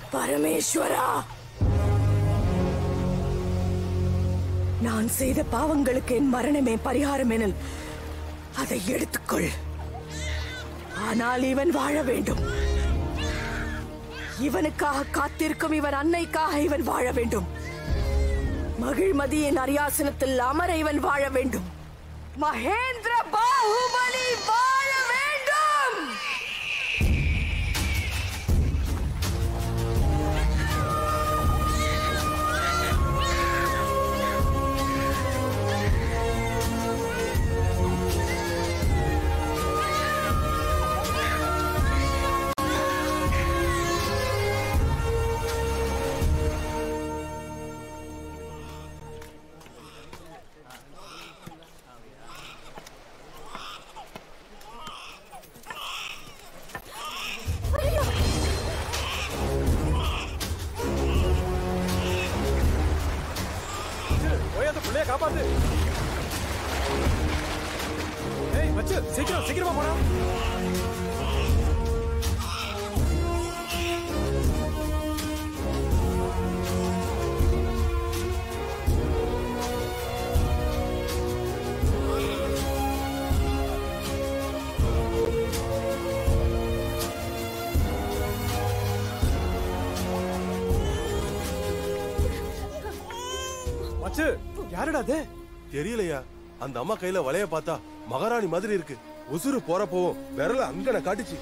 பரமேஸ்வரா நான் செய்த பாவங்களுக்கு என் மரணமே பரிகாரம் எனில் அதை எடுத்துக்கொள் ஆனால் இவன் வாழ வேண்டும் இவனுக்காக காத்திருக்கும் இவன் அன்னைக்காக இவன் வாழ வேண்டும் மகிழ்மதியின் அரியாசனத்தில் அமர இவன் வாழ வேண்டும் மகேந்திர பாகுபலி வாழ வேண்டும் போய் அந்த பிள்ளைய காப்பாத்து ஏய் மச்சு சீக்கிரம் சீக்கிரமா போடா மச்சு யாருடா அது தெரியலையா அந்த அம்மா கையில வலைய பார்த்தா மகாராணி மாதிரி இருக்கு உசுறு போறப்பவும் விரல அங்கன காட்டுச்சு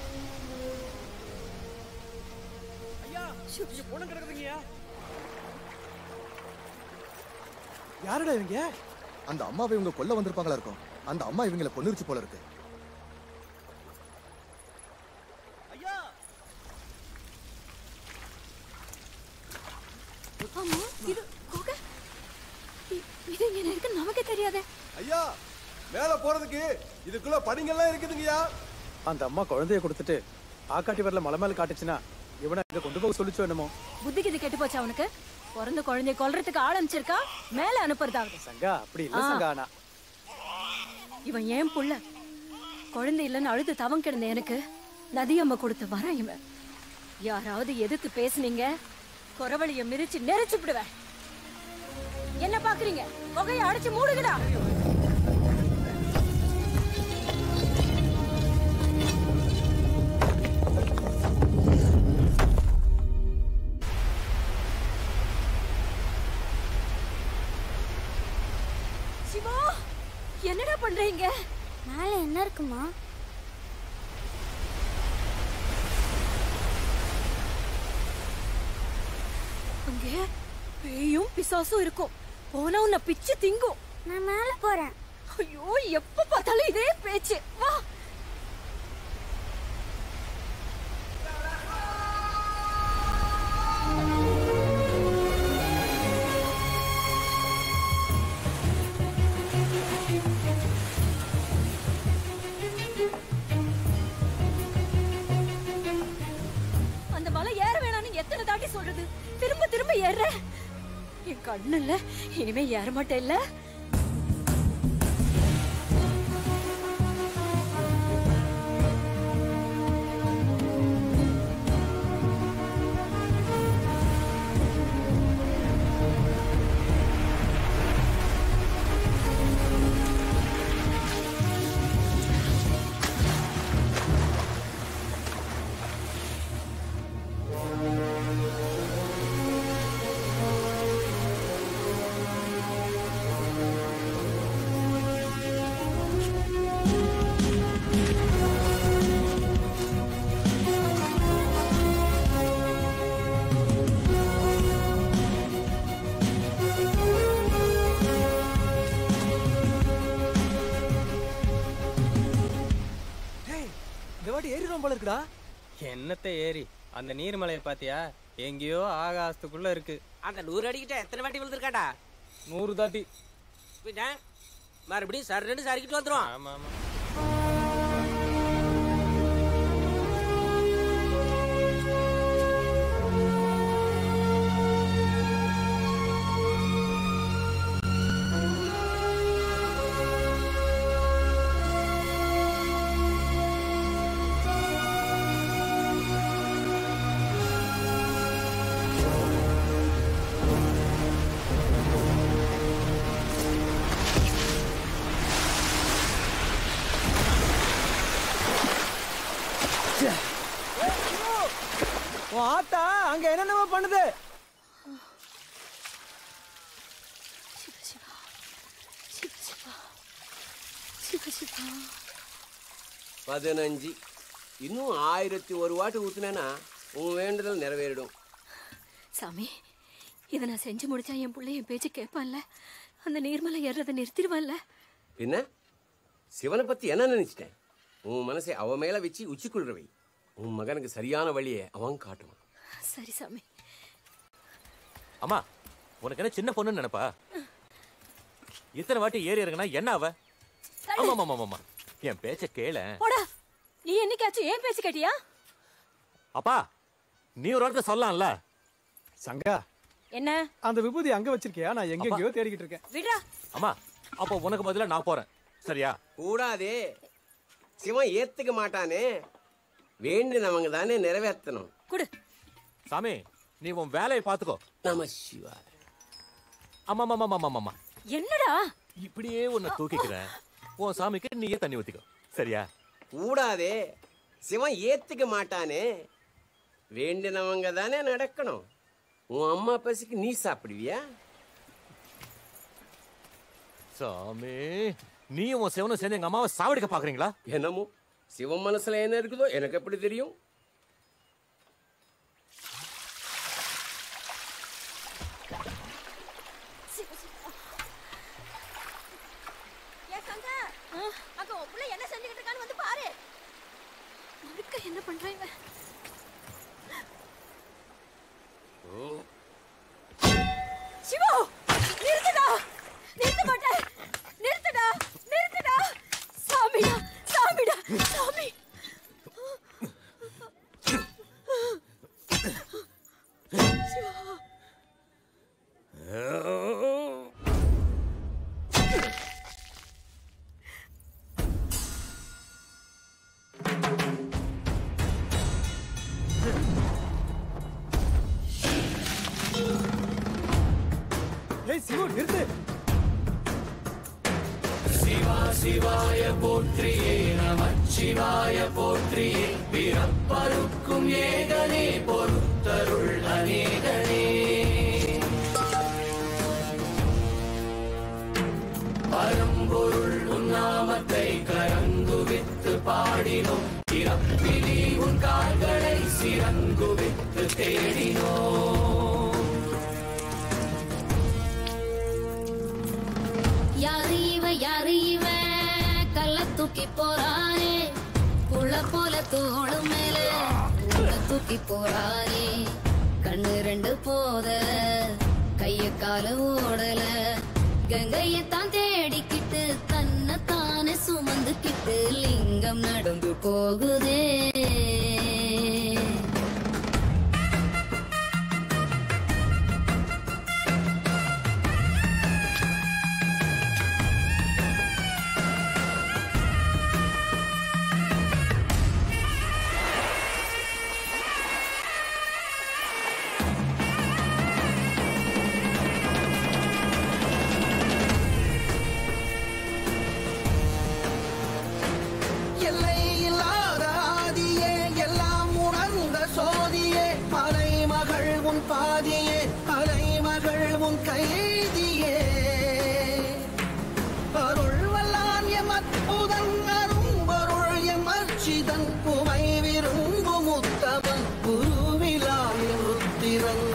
பொண்ணு கிடக்குதுங்கய்யா யாருடா இவங்க அந்த அம்மாவை இவங்க கொல்ல வந்திருப்பாங்களா இருக்கும் அந்த அம்மா இவங்கள கொன்னிருச்சு போல இருக்கு ஆமா இது குகை இ- இது இங்க இருக்கு நமக்கே தெரியாதே ஐயா மேல போறதுக்கு இதுக்குள்ள படிங்கெல்லாம் இருக்குதுங்கய்யா அந்த அம்மா குழந்தைய கொடுத்துட்டு ஆக்காட்டி வரல மலை மேல காட்டுச்சுன்னா இவனை இங்க கொண்டு போக சொல்லிச்சோ என்னமோ புத்திக்கு இது கெட்டு போச்சா அவனுக்கு பிறந்த குழந்தைய கொல்றதுக்கு ஆள் அனுப்பிச்சிருக்கா மேல அனுப்புறதாவது சங்கா அப்படி இல்ல ஆ. சங்கா ஆனா இவன் ஏன் புள்ள குழந்தை இல்லைன்னு அழுது தவம் கிடந்த எனக்கு நதியம்மா கொடுத்த வரம் இவன் யாராவது எதிர்த்து பேசுனீங்க குறவழிய மிதிச்சு நெரிச்சு விடுவேன் என்ன பாக்குறீங்க புகையை அடிச்சு மூடுங்கடா சிவா என்னடா பண்றீங்க மேல என்ன இருக்குமா அங்கே பேயும் பிசாசும் இருக்கும் போனா உன்னை பிச்சு திங்கும் நான் மேல போறேன் ஐயோ எப்ப பார்த்தாலும் இதே பேச்சு வா அந்த மலை ஏற வேணாம்னு எத்தனை தாட்டி சொல்றது திரும்ப திரும்ப ஏற என் கண்ணுல இனிமே ஏற மாட்டேன் இல்ல டேய் இந்த வாட்டி ஏறிடும் போல இருக்குடா என்னத்த ஏறி அந்த நீர்மலையை பாத்தியா எங்கேயோ ஆகாசத்துக்குள்ள இருக்கு அந்த நூறு அடிக்கிட்ட எத்தனை வாட்டி விழுந்திருக்காடா நூறு தாட்டி பின்ன மறுபடியும் சர்ன்னு சரிக்கிட்டு வந்துரும் ஆமா ஆமா ஆ உன் ஆத்தா அங்க என்னென்னமோ பண்ணுது பதினஞ்சு இன்னும் ஆயிரத்தி ஒரு வாட்டி ஊத்துனேன்னா உன் வேண்டுதல் நிறைவேறிடும் சாமி இதை நான் செஞ்சு முடிச்சா என் பிள்ளை என் பேச்சு கேட்பான்ல அந்த நீர்மலை ஏறுறதை நிறுத்திடுவான்ல பின்ன சிவனை பத்தி என்ன நினைச்சிட்டேன் உன் மனசை அவன் மேல வச்சு உச்சிக்குள்ள வை உன் மகனுக்கு சரியான வழியை அவன் காட்டுவான் சரி சாமி அம்மா உனக்கு என்ன சின்ன பொண்ணுன்னு நினைப்பா இத்தனை வாட்டி ஏறி இறங்குனா என்ன அவ ஆமா ஆமா ஆமா என் பேச்ச கேள போடா நீ என்னைக்காச்சும் ஏன் பேச்சு கேட்டியா அப்பா நீ ஒரு வார்த்தை சொல்லலாம்ல சங்கா என்ன அந்த விபூதி அங்க வச்சிருக்கியா நான் எங்க எங்கேயோ தேடிக்கிட்டு இருக்கேன் விடுறா அம்மா அப்போ உனக்கு பதிலா நான் போறேன் சரியா கூடாதே சிவன் ஏத்துக்க மாட்டானே வேண்டினவங்க தானே நிறைவேற்றணும் குடு சாமி நீ உன் வேலையை பாத்துக்கோ நம சிவா ஆமா ஆமா ஆமா ஆமா ஆமா என்னடா இப்படியே உன்னை தூக்கிக்கிறேன் உன் சாமிக்கு நீயே தண்ணி ஊத்திக்கோ சரியா கூடாதே சிவன் ஏத்துக்க மாட்டானே வேண்டினவங்க தானே நடக்கணும் உன் அம்மா பசிக்கு நீ சாப்பிடுவியா சாமி நீ உன் சிவனும் சேர்ந்து எங்க அம்மாவை சாவடிக்க பாக்குறீங்களா என்னமோ சிவன் மனசுல என்ன இருக்குதோ எனக்கு எப்படி தெரியும் ஏன் சங்கா அங்க உன் புள்ள என்ன செஞ்சுக்கிட்டு இருக்கான்னு வந்து பாரு முழுக்க என்ன பண்றான் இவன் சிவா நிறுத்துடா நிறுத்த மாட்டேன் நிறுத்துடா நிறுத்துடா சாமிடா சாமிடா சாமி ஏய் சிவு நிறுத்து யாரு இவ யாரு இவ கல்ல தூக்கி போறானே புள்ள போல தோளு மேல உள்ள தூக்கி போறானே கண்ணு ரெண்டு போத கைய கால ஓடல கங்கையத்தான் தேடிக்கிட்டு தன்னை தானே சுமந்துக்கிட்டு லிங்கம் நடந்து போகுதே எல்லை இல்லாத ஆதியே எல்லாம் உணர்ந்த சோதியே மலைமகள் உன் பாதியே அலைமகள் உன் கைதியே அருள் வல்லான் எம் அற்புதன் அரும்பொருள் எம் அர்ச்சிதன் புமை விரும்பும் உத்தமன் குருவிலாய ருத்திரன்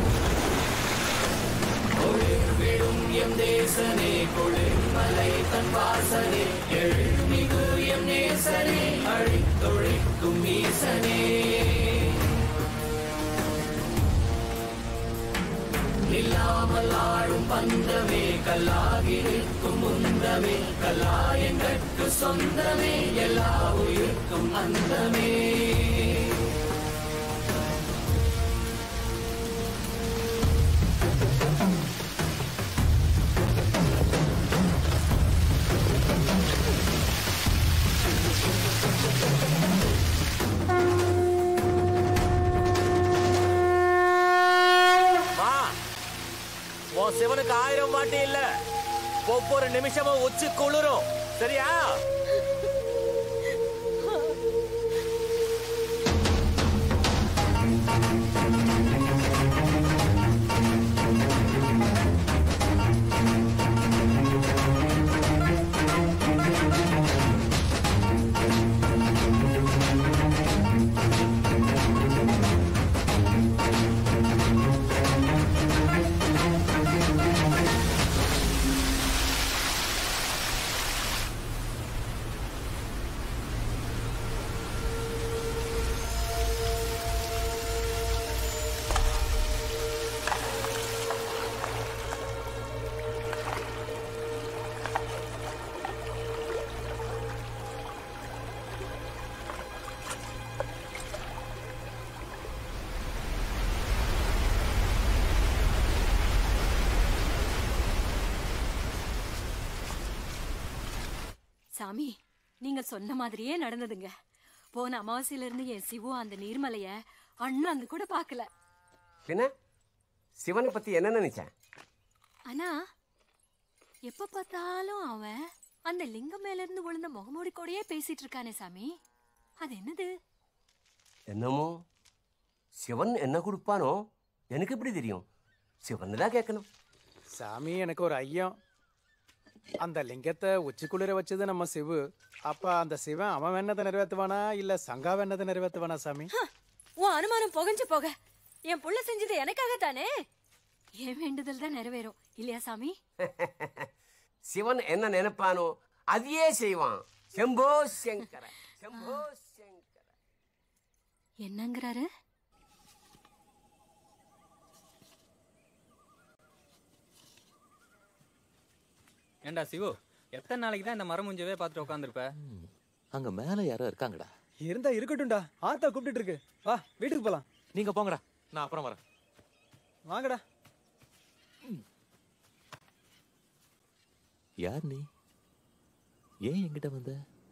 மா உன் சிவனுக்கு ஆயிரம் வாட்டி இல்ல ஒவ்வொரு நிமிஷமும் உச்சி குளிரும் சரியா ஆ சாமி நீங்க சொன்ன மாதிரியே நடந்ததுங்க போன அமாவாசையில இருந்து என் சிவு அந்த நீர்மலைய அண்ணன் கூட பார்க்கல என்ன சிவனை பத்தி என்ன நினைச்சேன் ஆனா எப்ப பார்த்தாலும் அவன் அந்த லிங்கம் மேல இருந்து விழுந்த முகமூடி கூடயே பேசிட்டு இருக்கானே சாமி அது என்னது என்னமோ சிவன் என்ன கொடுப்பானோ எனக்கு எப்படி தெரியும் சிவன் தான் கேட்கணும் சாமி எனக்கு ஒரு ஐயம் அந்த லிங்கத்தை உச்சிக்குளிர வச்சது நம்ம சிவு அப்ப அந்த சிவன் அவன் வேணதை நிறைவேற்றுவானா இல்ல சங்கா வேணதை நிறைவேற்றுவானா சாமி உன் அனுமானம் புகஞ்சு போக என் புள்ள செஞ்சது எனக்காக தானே என் வேண்டுதல் தான் நிறைவேறும் இல்லையா சாமி சிவன் என்ன நினைப்பானோ அதையே செய்வான் செம்போ சங்கர செம்போ சங்கர என்னங்கிறாரு ஏண்டா சிவு எத்தனை நாளைக்கு தான் இந்த மரமுஞ்சவே பார்த்துட்டு உட்காந்துருப்ப அங்க மேல யாரோ இருக்காங்கடா இருந்தா இருக்கட்டும்டா ஆத்தா கூப்பிட்டு இருக்கு வா வீட்டுக்கு போலாம் நீங்க போங்கடா நான் அப்புறம் வரேன் வாங்கடா யார் நீ ஏன் என்கிட்ட வந்த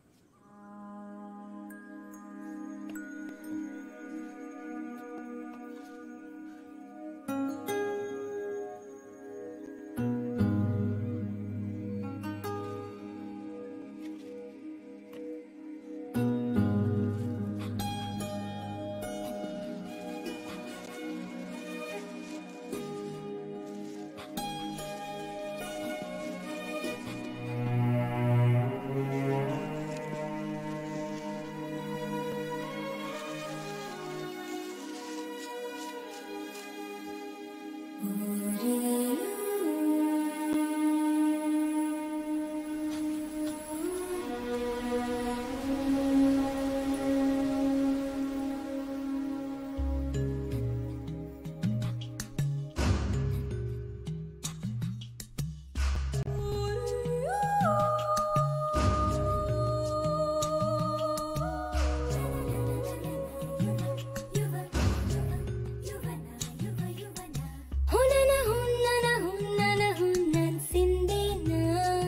ಹುನನ ಹುನ್ನನ ಹುನ್ನನ ಹುನ್ನನ್ ಸಿಂದೇನ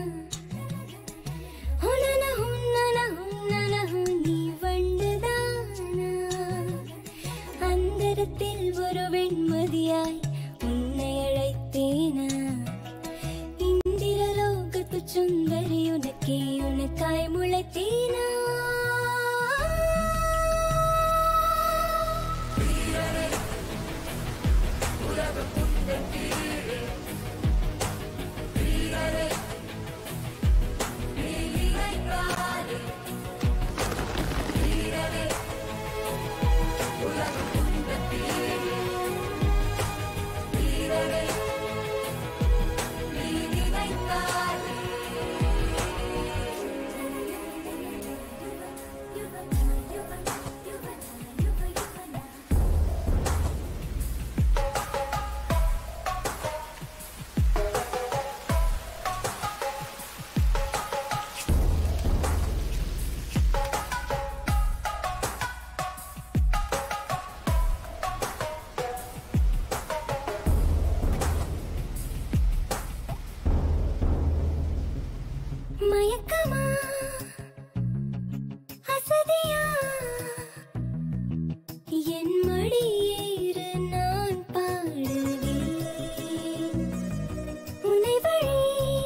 ಹುನನ ಹುನ್ನನ ಹುನ್ನನ ಹುன்னி வண்டுதான அந்தரத்தில் ஒரு வெண்மதியாய் உன்னை அழைத்தேனா இந்திரலோகத்து சுந்தரி உனக்கே உனக்காய் முளைத்தேனா மயக்கமா அசதியா என் மடியேறு நான் பாடுவேன் உனை வழி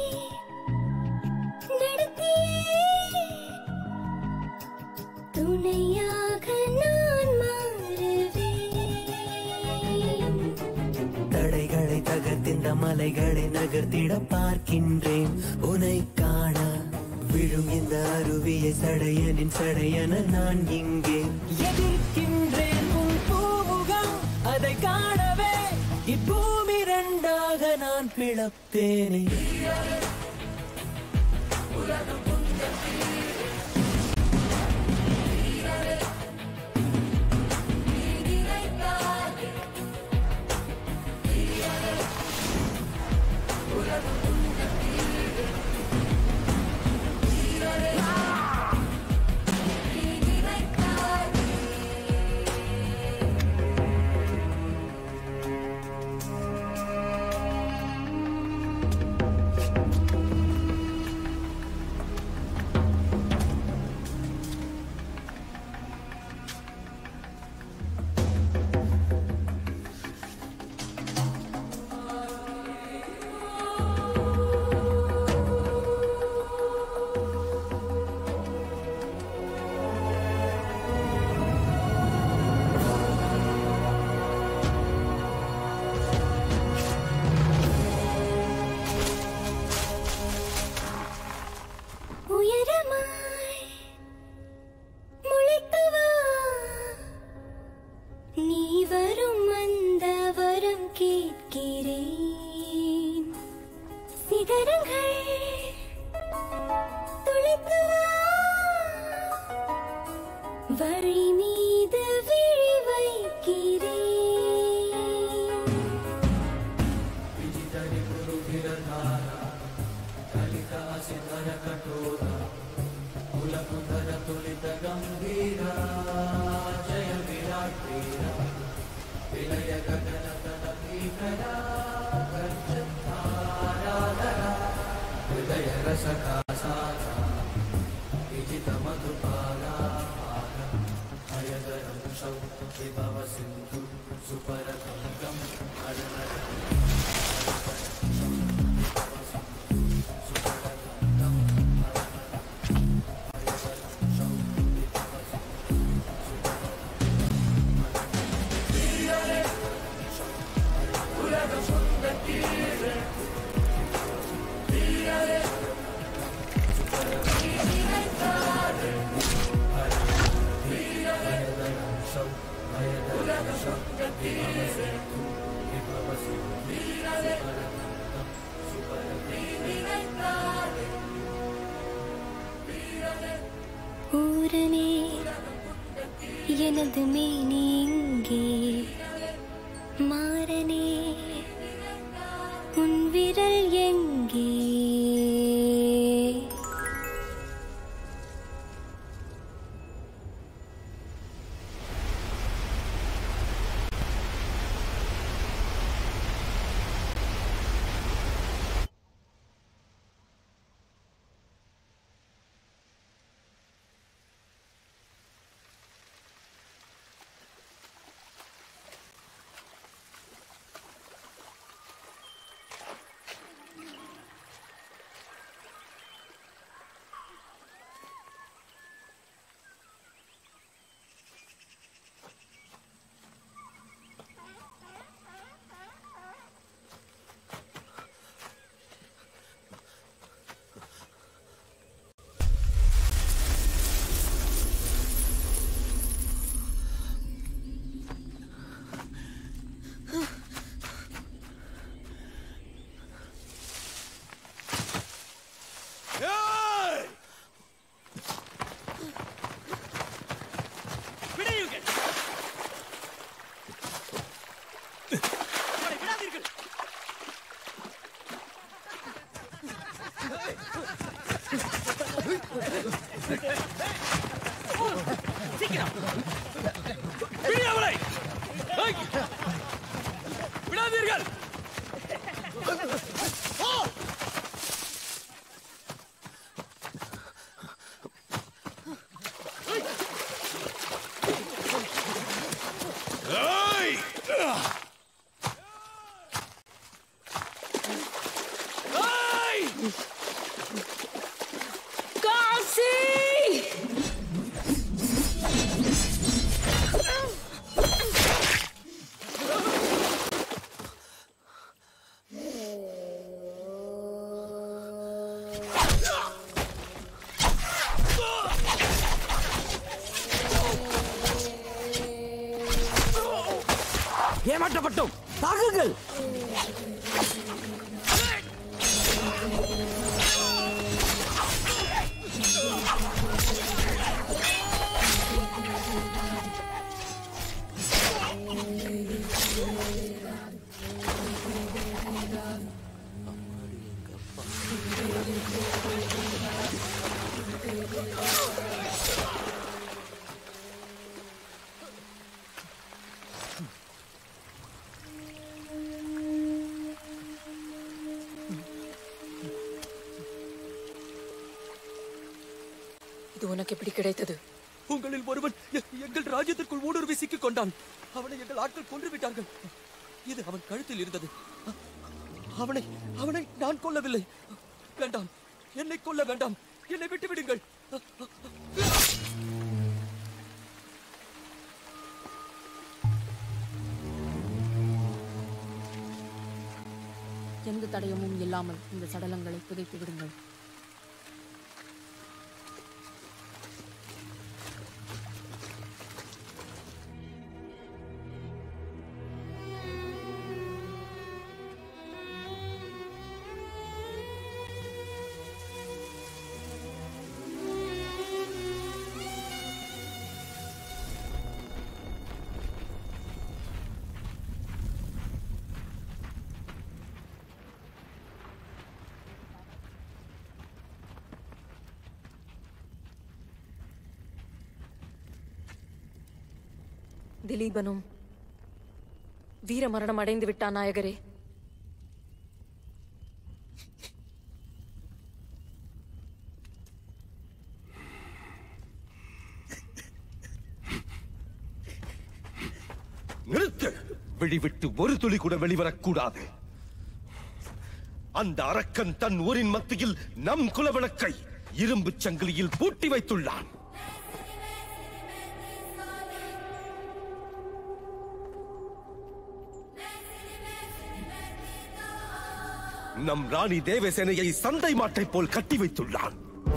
நடத்தியே துணையாக நான் மாறுவேன் தடைகளை தகர்த்திந்த மலைகளை நகர்த்திட பார்க்கின்றேன் உனை காண விழும் இந்த அருவியை சடையனின் சடையன நான் இங்கே எதிர்க்கின்றேன் உன் பூமுகம் அதை காணவே இப்பூமி ரெண்டாக நான் பிளப்பேனே கேட்கிறேன் சிகரங்கள் துளைத்து வரி மீது விழி வைக்கிறேன் ஊரனே எனது மேனி இங்கே மாறனே உன் விரல் எங்கே விடாதீர்கள் காசி ஏமாற்றப்பட்டோம் தாக்குங்கள் இது உனக்கு எப்படி கிடைத்தது உங்களில் ஒருவன் எ- எங்கள் ராஜ்யத்திற்குள் ஊடுருவி சிக்கிக் கொண்டான் அவனை எங்கள் ஆட்கள் கொன்று விட்டார்கள் இது அவன் கழுத்தில் இருந்தது அ- அவனை அவனை நான் கொல்லவில்லை வேண்டாம் என்னை கொல்ல வேண்டாம் என்னை விட்டு விடுங்கள் எந்த தடயமும் இல்லாமல் இந்த சடலங்களை புதைத்து விடுங்கள் திலீபனும் வீர மரணம் அடைந்து விட்டான் நாயகரே நிறுத்து வெளிவிட்டு ஒரு துளி கூட வெளிவரக்கூடாது அந்த அரக்கன் தன் ஊரின் மத்தியில் நம் குலவிளக்கை இரும்பு சங்கிலியில் பூட்டி வைத்துள்ளான் நம் ராணி தேவசேனையை சந்தை மாட்டை போல் கட்டி வைத்துள்ளான்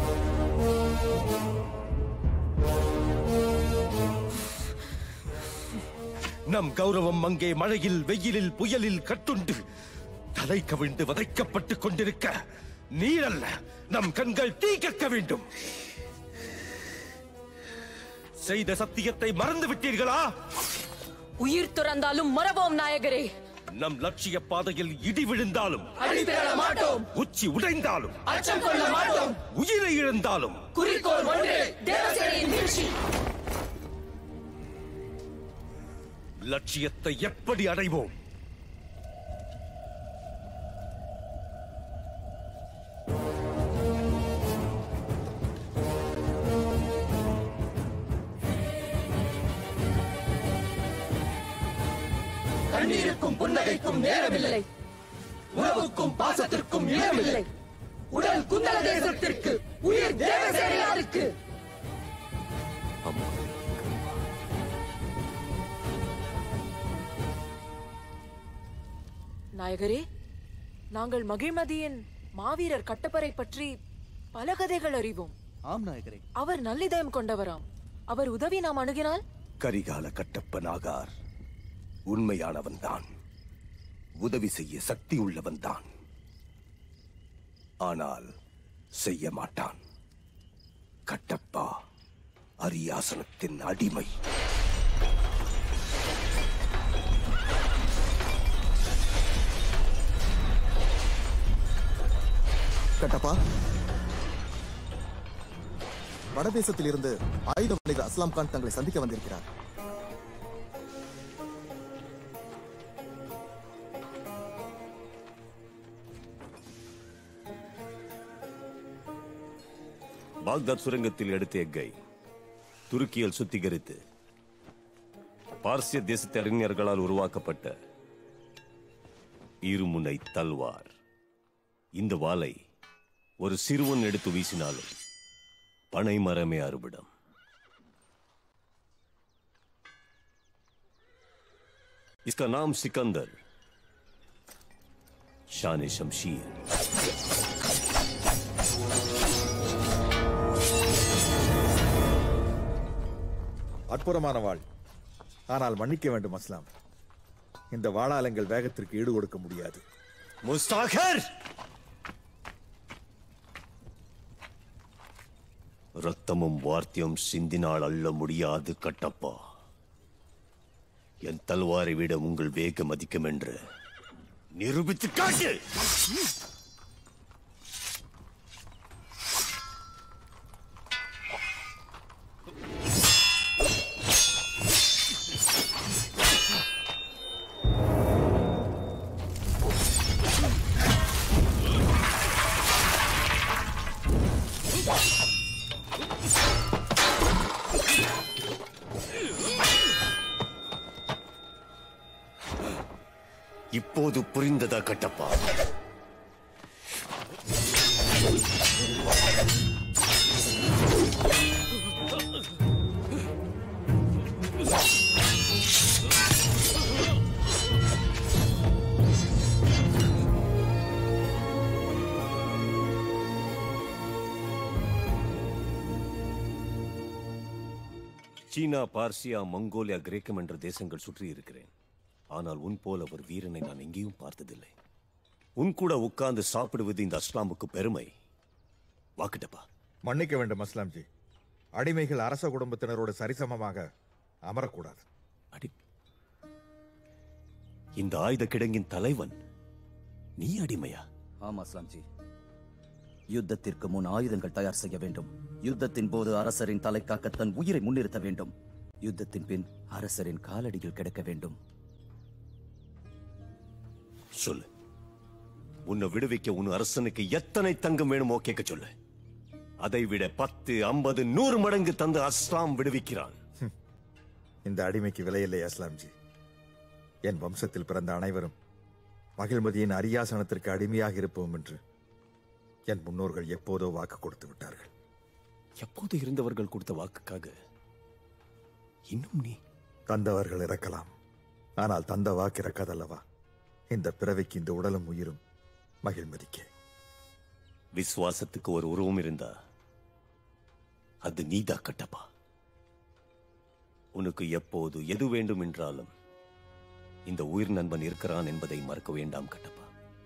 நம் கௌரவம் அங்கே மழையில் வெயிலில் புயலில் கட்டுண்டு தலை கவிழ்ந்து வதைக்கப்பட்டுக் கொண்டிருக்க நீரல்ல நம் கண்கள் தீ கற்க வேண்டும் செய்த சத்தியத்தை மறந்து விட்டீர்களா உயிர் துறந்தாலும் மறவோம் நாயகரே நம் லட்சிய பாதையில் இடி விழுந்தாலும் அடிபெற மாட்டோம். உச்சி உடைந்தாலும் அச்சம் கொள்ள மாட்டோம். உயிரை இழந்தாலும் குறிக்கோள் ஒன்றே தேவசேனையின் வீழ்ச்சி லட்சியத்தை எப்படி அடைவோம் கண்ணீருக்கும் புன்னகைக்கும் நேரமில்லை உறவுக்கும் பாசத்திற்கும் இடமில்லை உடல் குந்தல தேசத்திற்கு உயிர் தேவசேனையாருக்கு நாயகரே நாங்கள் மகிழ்மதியின் மாவீரர் கட்டப்பரை பற்றி பல கதைகள் அறிவோம் ஆம் நாயகரே அவர் நல்லிதயம் கொண்டவராம் அவர் உதவி நாம் அணுகினால் கரிகால கட்டப்ப நாகார் உண்மையானவன்தான் உதவி செய்ய சக்தி உள்ளவன்தான் ஆனால் செய்ய மாட்டான் கட்டப்பா அரியாசனத்தின் அடிமை கட்டப்பா வடதேசத்தில் இருந்து ஆயுத வணிகர் அஸ்லாம் கான் தங்களை சந்திக்க வந்திருக்கிறார் பாக்தாத் சுரங்கத்தில் எடுத்த எக்கை துருக்கியில் சுத்திகரித்து பார்சிய தேசத்து அறிஞர்களால் உருவாக்கப்பட்ட இருமுனை தல்வார் இந்த வாளை ஒரு சிறுவன் எடுத்து வீசினாலும் பனை மரமே அறுபடம் इसका नाम सिकंदर शान शमशीर அற்புதமான வாழ் ஆனால் மன்னிக்க வேண்டும் அஸ்லாம் இந்த வாளால் எங்கள் வேகத்திற்கு ஈடு கொடுக்க முடியாது முஸ்தாகர் ரத்தமும் வார்த்தியம் சிந்தினால் அள்ள முடியாது கட்டப்பா என் தல்வாரை விட உங்கள் வேகம் அதிகம் என்று நிரூபித்து காட்டு இப்போது புரிந்ததா கட்டப்பா சீனா பார்சியா மங்கோலியா கிரேக்கம் என்ற தேசங்கள் சுற்றி இருக்கிறேன் ஆனால் உன் போல ஒரு வீரனை நான் எங்கேயும் பார்த்ததில்லை உன் கூட உட்கார்ந்து சாப்பிடுவது இந்த அஸ்லாமுக்கு பெருமை வாக்கிட்டப்பா மன்னிக்க வேண்டும் அஸ்லாம்ஜி அடிமைகள் அரச குடும்பத்தினரோடு சரிசமமாக அமரக்கூடாது இந்த ஆயுத கிடங்கின் தலைவன் நீ அடிமையா ஆம் அஸ்லாம்ஜி யுத்தத்திற்கு முன் ஆயுதங்கள் தயார் செய்ய வேண்டும் யுத்தத்தின் போது அரசரின் தலை காக்க தன் உயிரை முன்னிறுத்த வேண்டும் யுத்தத்தின் பின் அரசரின் காலடியில் கிடக்க வேண்டும் சொல்லு உன்னை விடுவிக்க உன் அரசனுக்கு எத்தனை தங்கம் வேணுமோ கேட்க சொல்லு அதை விட பத்து ஐம்பது நூறு மடங்கு தந்து அஸ்லாம் விடுவிக்கிறான் இந்த அடிமைக்கு விலையில்லை அஸ்லாம்ஜி என் வம்சத்தில் பிறந்த அனைவரும் மகிழ்மதியின் அரியாசனத்திற்கு அடிமையாக இருப்போம் என்று என் முன்னோர்கள் எப்போதோ வாக்கு கொடுத்து விட்டார்கள் எப்போது இருந்தவர்கள் கொடுத்த வாக்குக்காக இன்னும் நீ தந்தவர்கள் இறக்கலாம் ஆனால் தந்த வாக்கு இறக்காதல்லவா இந்த பிறவிக்கு இந்த உடலும் உயிரும் மகிழ்மதிக்கே விசுவாசத்துக்கு ஒரு உருவம் இருந்தா அது நீதா கட்டப்பா உனக்கு எப்போது எது வேண்டும் என்றாலும் இந்த உயிர் நண்பன் இருக்கிறான் என்பதை மறக்க வேண்டாம் கட்டப்பா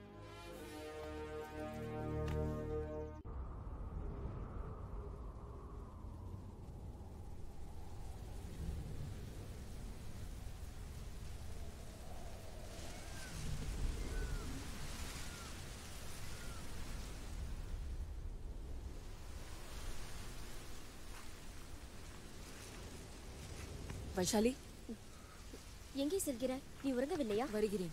வைஷாலி எங்கே செல்கிறாய் நீ உறங்கவில்லையா வருகிறேன்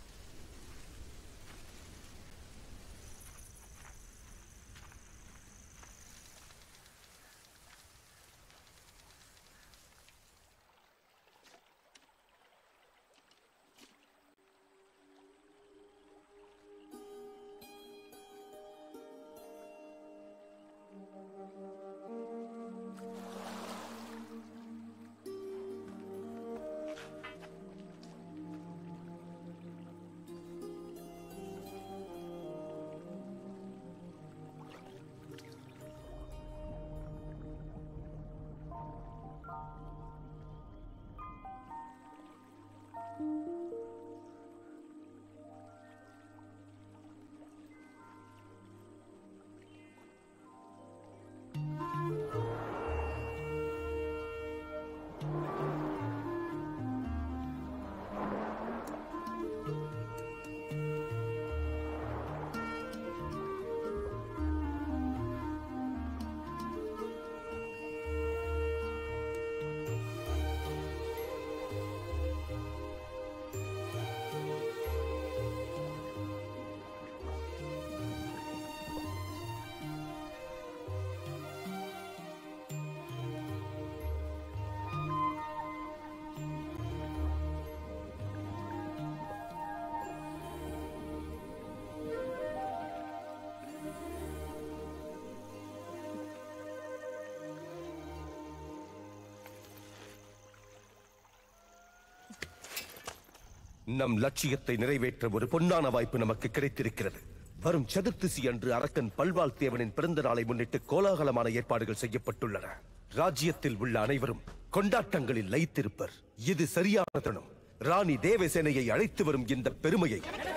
நம் லட்சியத்தை நிறைவேற்ற ஒரு பொன்னான வாய்ப்பு நமக்கு கிடைத்திருக்கிறது வரும் சதுர்த்திசி அன்று அரக்கன் பல்வாள் தேவனின் பிறந்த நாளை முன்னிட்டு கோலாகலமான ஏற்பாடுகள் செய்யப்பட்டுள்ளன ராஜ்யத்தில் உள்ள அனைவரும் கொண்டாட்டங்களில் லயித்திருப்பர் இது சரியான தருணம் ராணி தேவசேனையை அழைத்து வரும் இந்த பெருமையை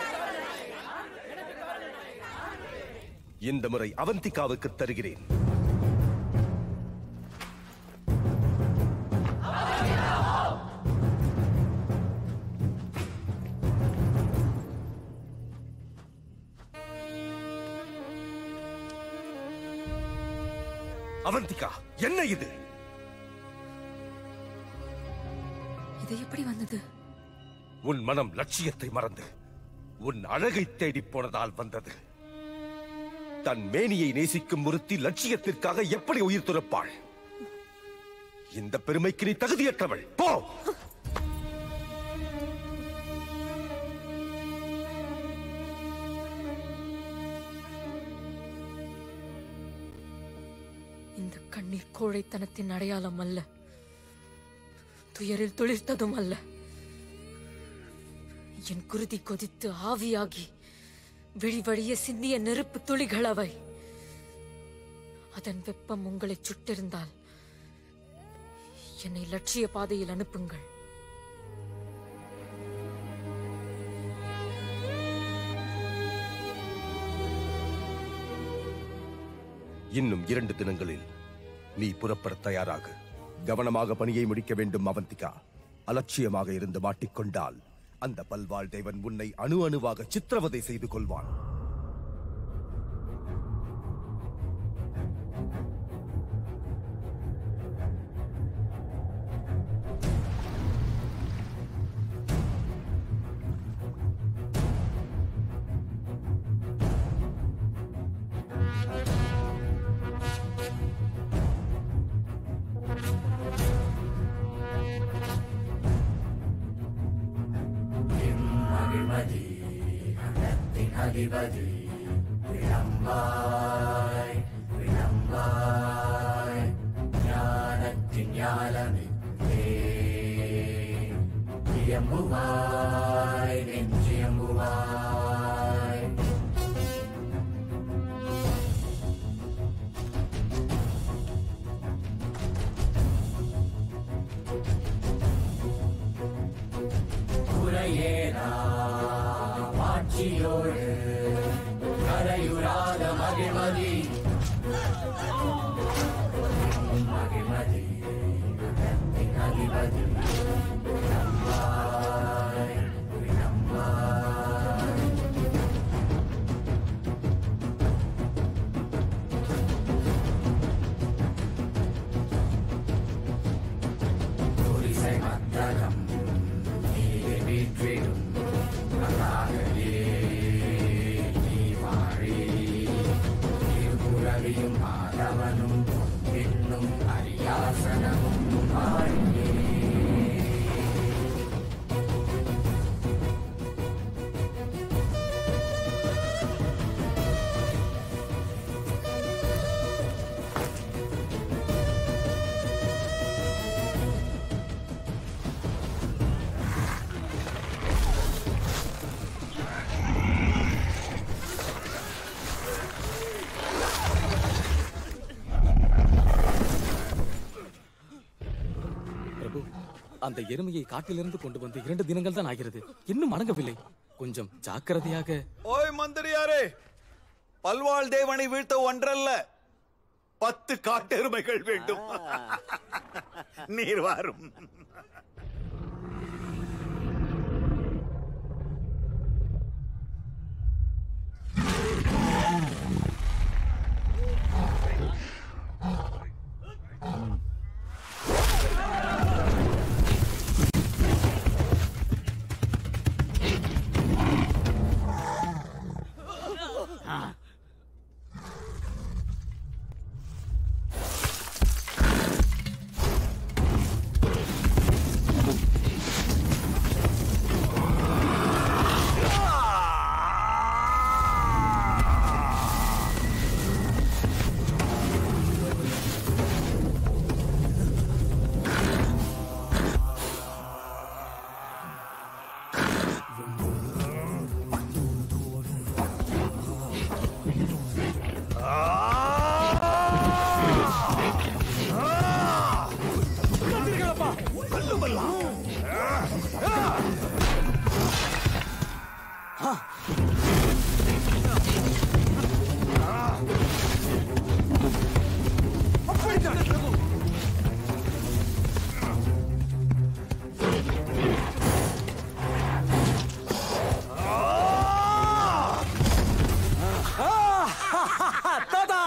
இந்த முறை அவந்திகாவுக்கு தருகிறேன் அவந்திகா என்ன இது இது எப்படி வந்தது உன் மனம் லட்சியத்தை மறந்து உன் அழகை தேடி போனதால் வந்தது தன் மேனியை நேசிக்கும் ஒருத்தி லட்சியத்திற்காக எப்படி உயிர் துறப்பாள் இந்த பெருமைக்கு நீ தகுதியற்றவள் போ இந்த கண்ணீர் கோழைத்தனத்தின் அடையாளம் அல்ல துயரில் துளிர்த்ததும் அல்ல என் குருதி கொதித்து ஆவியாகி விழி வழிய சிந்திய நெருப்பு துளிகள் அவை அதன் வெப்பம் உங்களை சுட்டிருந்தால் என்னை லட்சிய பாதையில் அனுப்புங்கள் இன்னும் இரண்டு தினங்களில் நீ புறப்பட தயாராக கவனமாக பணியை முடிக்க வேண்டும் அவந்திகா அலட்சியமாக இருந்து மாட்டிக்கொண்டால் அந்த பல்வாழ் தேவன் உன்னை அணு அணுவாக சித்திரவதை செய்து கொள்வான் அதிபதி விளம்பாய் விளம்பாய் ஞானத்தின் ஞானமித்தே இயம்புவாய் நெஞ்சியம்புவாய் குறையேனா மாட்சியோடு கரையுறாத மகிழ்மதி மகிழ்மதி உலகத்தின் அதிபதி நம்பாய் நம்பாய் குடிசை மத்தகம் நீரை வீற்றிடும் நல்லாகவே நீ வாழி திருப்புறவியும் மாதவனும் இன்னும் அரியாசனமும் வாழியே பிரபு அந்த எருமையை காட்டிலிருந்து கொண்டு வந்து இரண்டு தினங்கள் தான் ஆகிறது இன்னும் அடங்கவில்லை கொஞ்சம் ஜாக்கிரதையாக ஓய் மந்திரியாரே பல்வாள் தேவனை வீழ்த்த ஒன்றல்ல பத்து காட்டெருமைகள் வேண்டும் நீர் வாரும் தாத்தா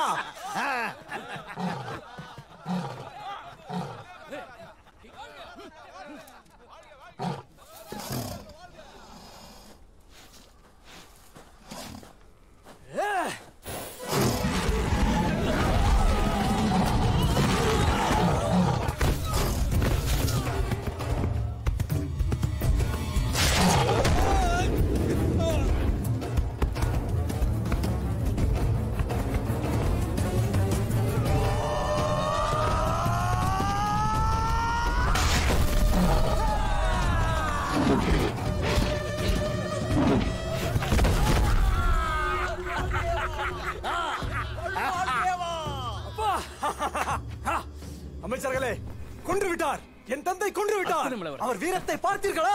அமைச்சர்களே கொன்று விட்டார் என் தந்தை கொன்று விட்டார் அவர் வீரத்தை பார்த்தீர்களா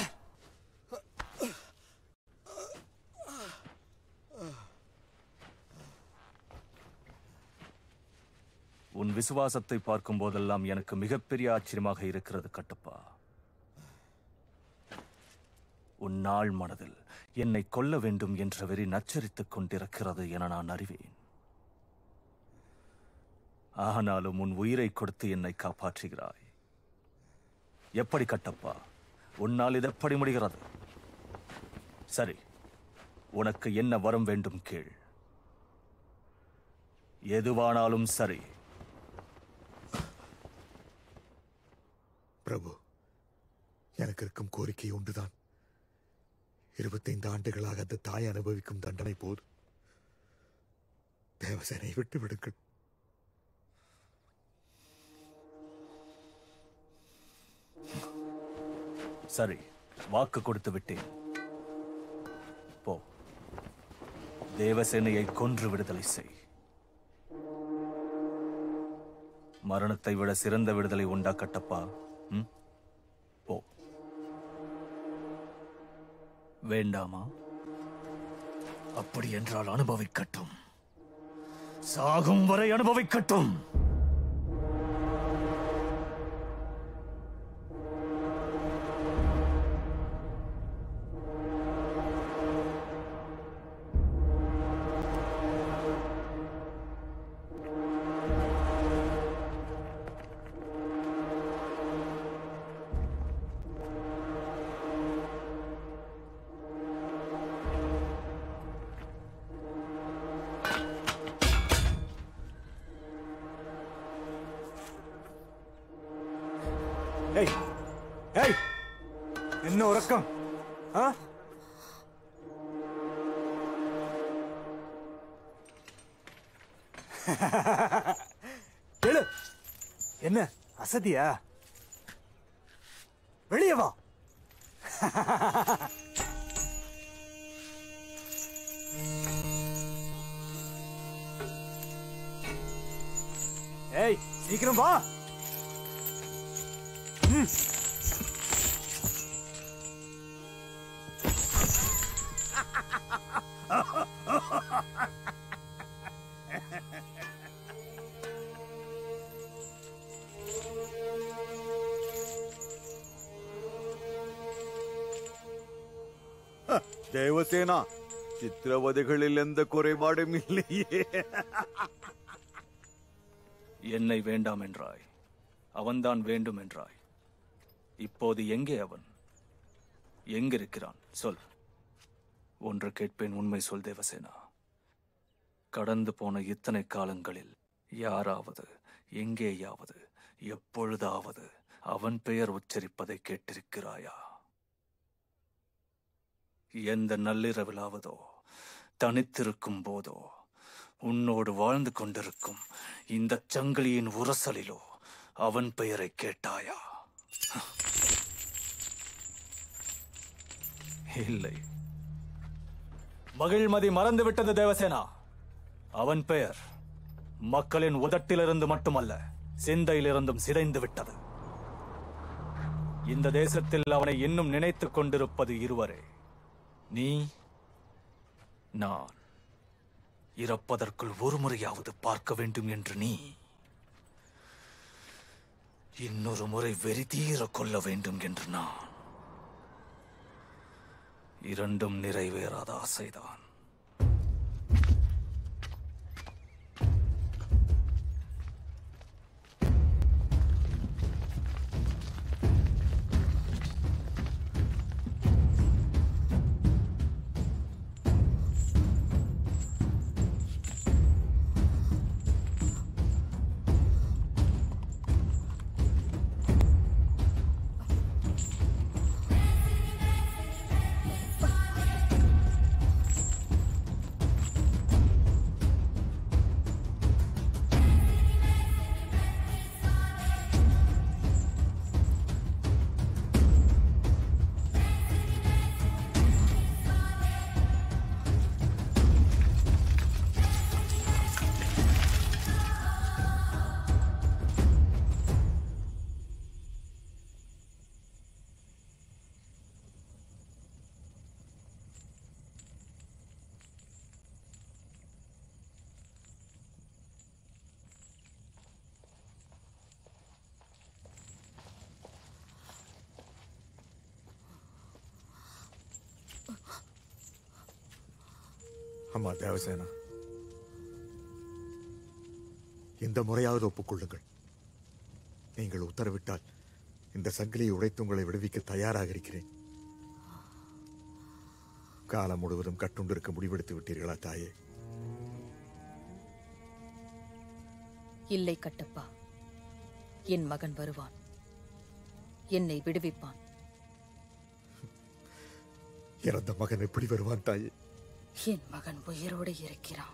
உன் விசுவாசத்தை பார்க்கும் போதெல்லாம் எனக்கு மிகப்பெரிய ஆச்சரியமாக இருக்கிறது கட்டப்பா உன் நாள் மனதில் என்னை கொல்ல வேண்டும் என்ற வெறி நச்சரித்துக் கொண்டிருக்கிறது என நான் அறிவேன் ஆனாலும் உன் உயிரை கொடுத்து என்னை காப்பாற்றுகிறாய் எப்படி கட்டப்பா உன்னால் இது எப்படி முடிகிறது சரி உனக்கு என்ன வரம் வேண்டும் கேள் எதுவானாலும் சரி பிரபு எனக்கு இருக்கும் கோரிக்கை ஒன்றுதான் இருபத்தைந்து ஆண்டுகளாக அந்த தாய் அனுபவிக்கும் தண்டனை போதும் தேவசேனை விட்டு விடுங்கள் சரி வாக்கு கொடுத்து விட்டேன் போ தேவசேனையை கொன்று விடுதலை செய் மரணத்தை விட சிறந்த விடுதலை உண்டா கட்டப்பா ம்? போ வேண்டாமா அப்படி என்றால் அனுபவிக்கட்டும் சாகும் வரை அனுபவிக்கட்டும் ஏய் ஏய் என்ன உறக்கம் ஆ கேளு என்ன அசதியா வெளியே வா ஏய் சீக்கிரம் வா ம். தேவசேனா சித்திரவதைகளில் எந்த குறைபாடும் இல்லையே என்னை வேண்டாம் என்றாய் அவன்தான் வேண்டும் என்றாய் இப்போது எங்கே அவன் எங்கிருக்கிறான் சொல் ஒன்று கேட்பேன் உண்மை சொல் தேவசேனா கடந்து போன இத்தனை காலங்களில் யாராவது எங்கேயாவது எப்பொழுதாவது அவன் பெயர் உச்சரிப்பதை கேட்டிருக்கிறாயா எந்த நள்ளிரவிலாவதோ தனித்திருக்கும் போதோ உன்னோடு வாழ்ந்து கொண்டிருக்கும் இந்த சங்கிலியின் உரசலிலோ அவன் பெயரை கேட்டாயா இல்லை மகிழ்மதி மறந்துவிட்டது தேவசேனா அவன் பெயர் மக்களின் உதட்டிலிருந்து மட்டுமல்ல சிந்தையிலிருந்தும் சிதைந்து விட்டது இந்த தேசத்தில் அவனை இன்னும் நினைத்துக் கொண்டிருப்பது இருவரே நீ நான் இறப்பதற்குள் ஒரு முறையாவது பார்க்க வேண்டும் என்று நீ இன்னொரு முறை வெறிதீர கொள்ள வேண்டும் என்று நான் இரண்டும் நிறைவேறாத ஆசைதான் அம்மா தேவசேனா இந்த முறையாவது ஒப்புக்கொள்ளுங்கள் நீங்கள் உத்தரவிட்டால் இந்த சங்கிலியை உடைத்து உங்களை விடுவிக்க தயாராக இருக்கிறேன் காலம் முழுவதும் கட்டுண்டிருக்க முடிவெடுத்து விட்டீர்களா தாயே இல்லை கட்டப்பா என் மகன் வருவான் என்னை விடுவிப்பான் இறந்த மகன் எப்படி வருவான் தாயே என் மகன் உயிரோடு இருக்கிறான்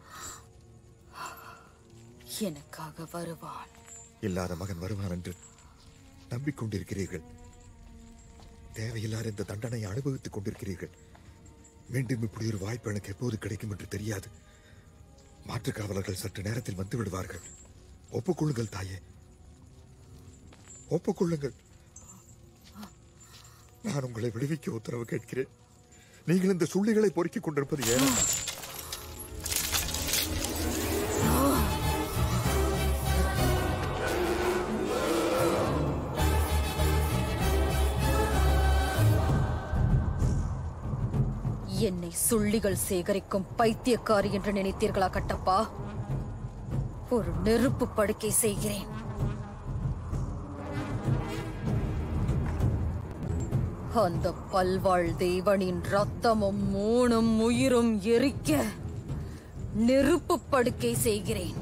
எனக்காக வருவான் இல்லாத மகன் வருவான் என்று நம்பிக்கொண்டிருக்கிறீர்கள் தேவையில்லாத இந்த தண்டனையை அனுபவித்துக் கொண்டிருக்கிறீர்கள் மீண்டும் இப்படி ஒரு வாய்ப்பு எனக்கு எப்போது கிடைக்கும் என்று தெரியாது மாற்றுக் காவலர்கள் சற்று நேரத்தில் வந்து விடுவார்கள் ஒப்புக்கொள்ளுங்கள் தாயே ஒப்புக்கொள்ளுங்கள் நான் உங்களை விடுவிக்க உத்தரவு கேட்கிறேன் நீங்கள் இந்த சுள்ளிகளை பொறுக்கிக் கொண்டிருப்பது ஏன் என்னை சுள்ளிகள் சேகரிக்கும் பைத்தியக்காரி என்று நினைத்தீர்களா கட்டப்பா ஒரு நெருப்பு படுக்கை செய்கிறேன் அந்த பல்வாழ் தேவனின் ரத்தமும் மூணும் உயிரும் எரிக்க நெருப்பு படுக்கை செய்கிறேன்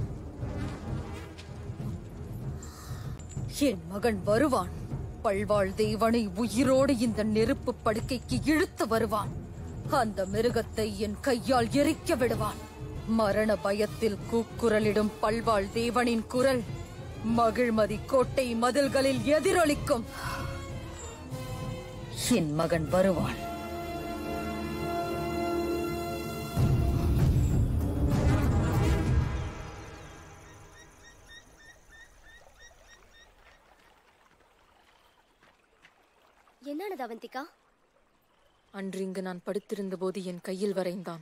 என் மகன் வருவான் பல்வாழ் தேவனை உயிரோடு இந்த நெருப்பு படுக்கைக்கு இழுத்து வருவான் அந்த மிருகத்தை என் கையால் எரிக்க விடுவான் மரண பயத்தில் கூக்குரலிடும் பல்வாழ் தேவனின் குரல் மகிழ்மதி கோட்டை மதில்களில் எதிரொலிக்கும் என் மகன் வருவான் என்னானது அவந்திகா அன்று இங்கு நான் படுத்திருந்த போது என் கையில் வரைந்தான்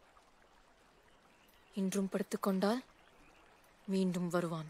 இன்றும் படுத்துக்கொண்டால் மீண்டும் வருவான்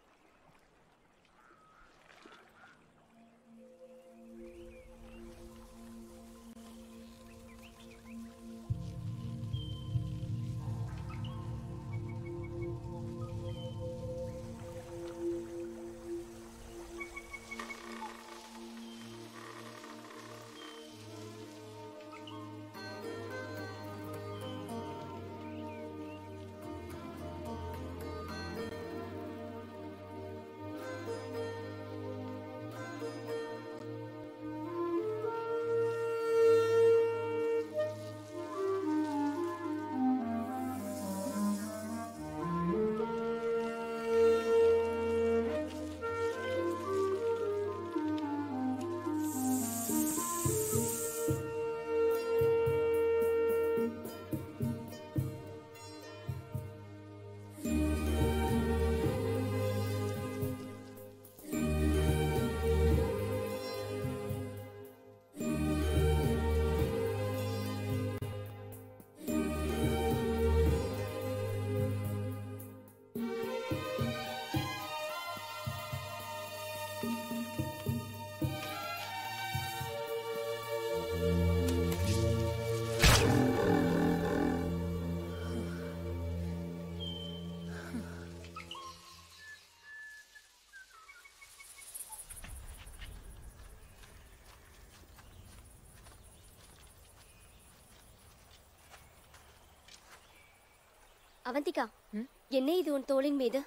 அவந்திகா என்ன இது உன் தோளின் மீது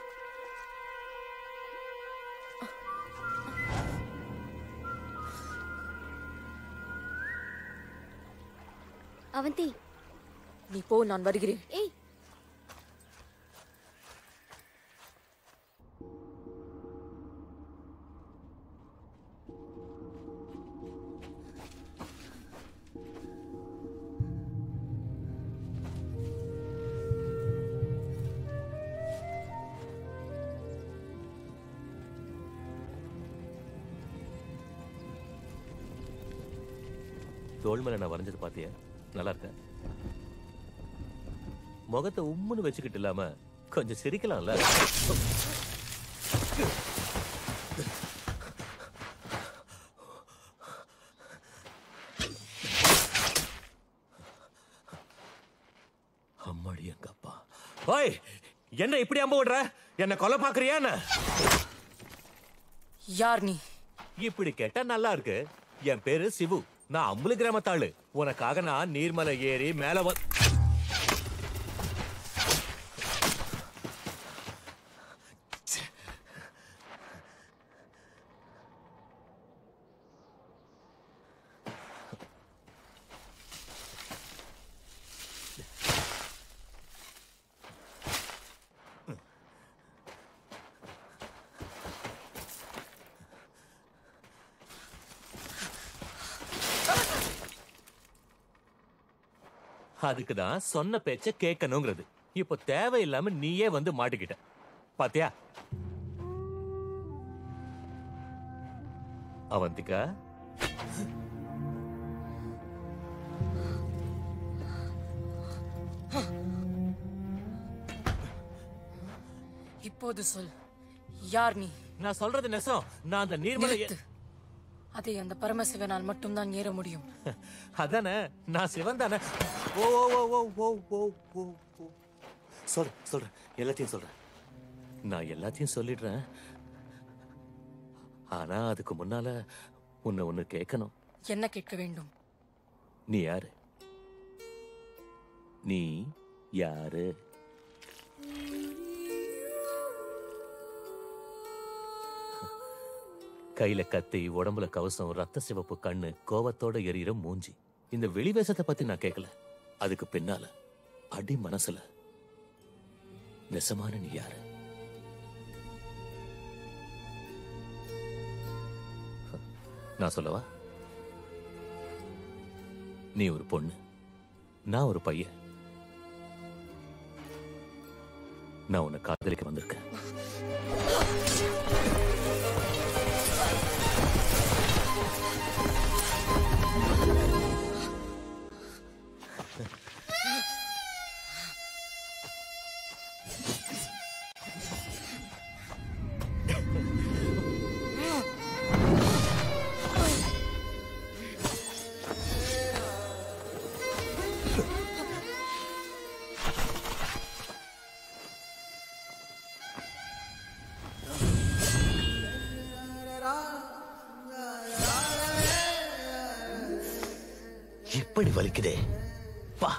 அவந்தி நீ போ நான் வருகிறேன் ஏய் தோள் மேல நான் வரைஞ்சது பாத்தியா நல்லா இருக்க முகத்தை உம்முன்னு வச்சுக்கிட்டு இல்லாம கொஞ்சம் சிரிக்கலாம்ல அம்மாடி எங்க அப்பா ஓய் என்ன இப்படி அம்ப விடுற என்ன கொலை பாக்குறியா என்ன யார் நீ இப்படி கேட்டா நல்லா இருக்கு என் பேரு சிவு நான் அம்புலி கிராமத்தாளு உனக்காக நான் நீர்மலை ஏறி மேல வ அதுக்கு தான் சொன்ன பேச்ச கேட்கணுங்கிறது இப்போ தேவையில்லாம நீயே வந்து மாட்டிக்கிட்ட பாத்தியா அவந்திகா இப்போது சொல் யார் நீ நான் சொல்றது நெசம் நான் அந்த நீர்மலை நிறுத்து. அதை அந்த பரமசிவனால் மட்டும்தான் ஏற முடியும் அதானே நான் சிவன் தானே ஓ ஓ ஓ ஓ ஓ ஓ ஓ சொல்றேன் சொல்றேன் எல்லாத்தையும் சொல்றேன் நான் எல்லாத்தையும் சொல்லிடுறேன் ஆனா அதுக்கு முன்னால உன்னை ஒண்ணு கேட்கணும் என்ன கேட்க வேண்டும் நீ யாரு நீ யாரு கையில கத்தி உடம்புல கவசம் ரத்த சிவப்பு கண்ணு கோவத்தோட எரியிற மூஞ்சி இந்த வெளிவேசத்தை பத்தி நான் கேட்கல அதுக்கு பின்னால அடி மனசுல நெசமான நீ யாரு நான் சொல்லவா நீ ஒரு பொண்ணு நான் ஒரு பையன் நான் உன்னை காதலிக்க வந்திருக்கேன் எப்படி வலிக்குதே பா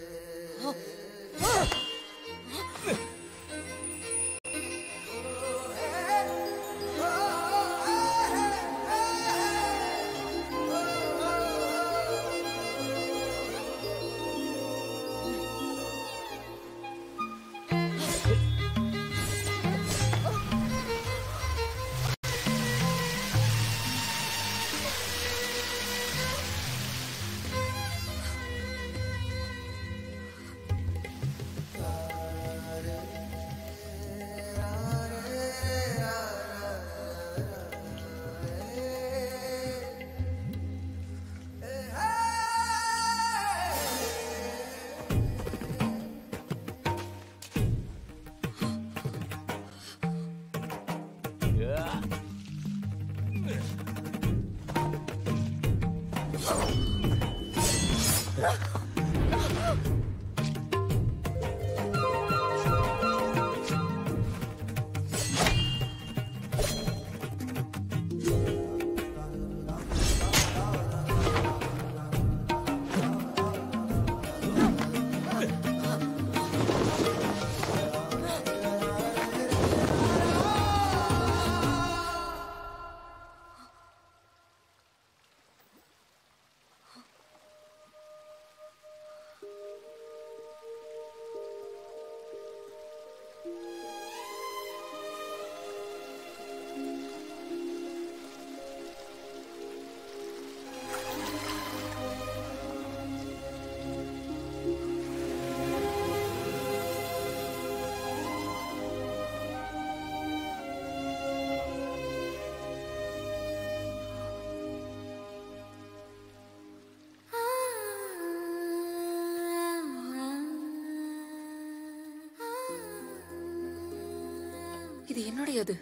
இது என்னுடையது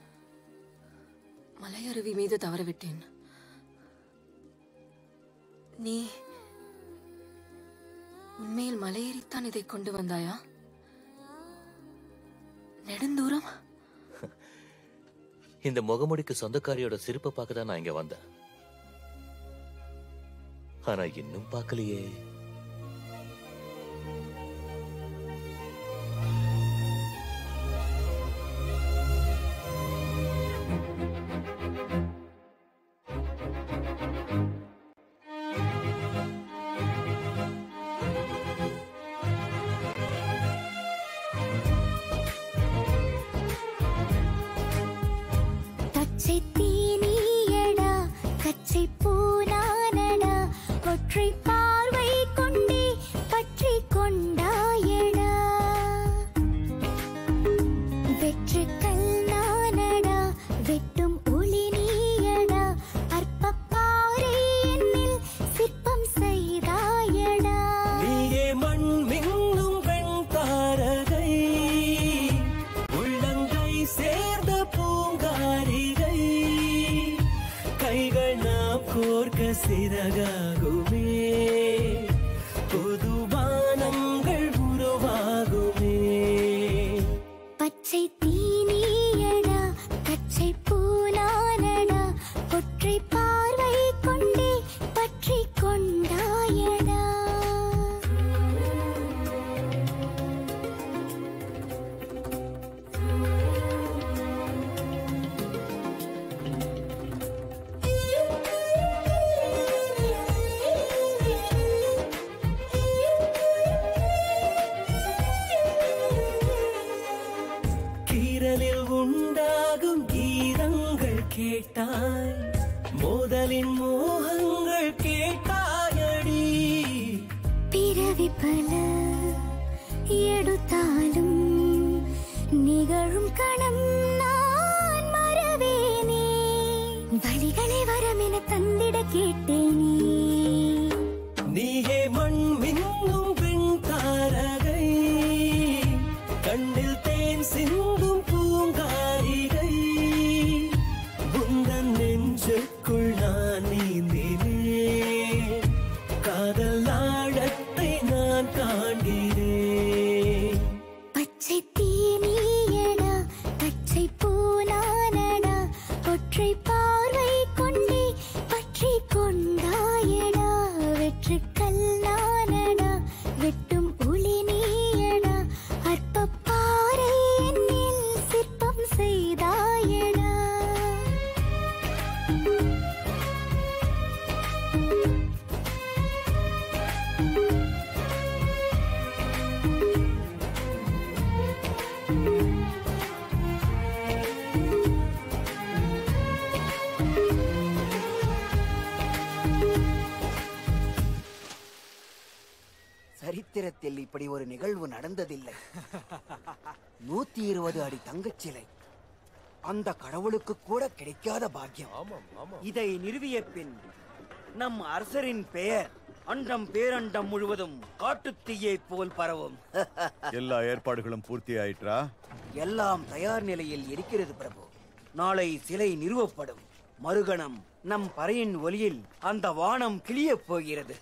மலையருவி மீது தவறவிட்டேன் நீ உண்மையில் மலையேறித்தான் இதை கொண்டு வந்தாயா நெடுந்தூரம் இந்த முகமுடிக்கு சொந்தக்காரியோட சிரிப்பை பார்க்க தான் நான் இங்க வந்தேன் ஆனா இன்னும் பார்க்கலையே பச்சை தீனியடா கச்சை பூனானடா ஒற்றை பார்வை கோர்க்க சிறகாகுமே பொதுவானங்கள் உருவாகுமே பச்சை தீனியடா பச்சை பூனானடா ஒற்றை பார்வை கொண்டே பற்றி கொண்டாயடா கீரலில் உண்டாகும் கீதங்கள் கேட்டாய் மோதலின் மோகங்கள் கேட்டாயடி பிறவி பல எடுத்தாலும் நிகழும் கணம் நான் மறவேனே வழிகளை வரமென தந்திட கேட்டேனே நீயே மண் மின்னும் பெண் தாரகை கண்ணில் தேன் சிந்தும் பூங்காரிகை உந்தன் நெஞ்சுக்குள் நான் நீந்தினேன் காதல் ஆழத்தை நான் காண்கிறேன் பச்சை தீனியடா பச்சை பூனானடா ஒற்றை பார்வை கொண்டே பற்றி கொண்டாயடா வெற்று கல்லானடா வெட்டும் ஒளி நீயடா அற்ப பாறை என்னில் சிற்பம் செய்தாயடா சரித்திரத்தில் இப்படி ஒரு நிகழ்வு நடந்ததில்லை நூத்தி இருபது அடி தங்கச் சிலை அந்த கடவுளுக்கு கூட கிடைக்காத பாக்கியம் இதை நிறுவிய பின் நம் அரசரின் பெயர் அண்டம் பேரண்டம் முழுவதும் காட்டுத் தீயை போல் பரவும் எல்லா ஏற்பாடுகளும் பூர்த்தி ஆயிற்றா எல்லாம் தயார் நிலையில் இருக்கிறது பிரபு நாளை சிலை நிறுவப்படும் மறுகணம் நம் பறையின் ஒலியில் அந்த வானம் கிளியப் போகிறது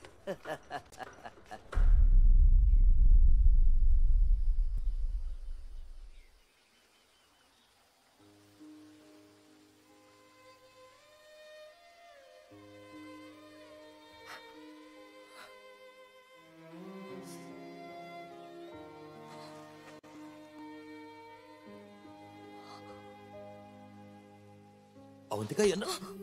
அவந்திகா என்ன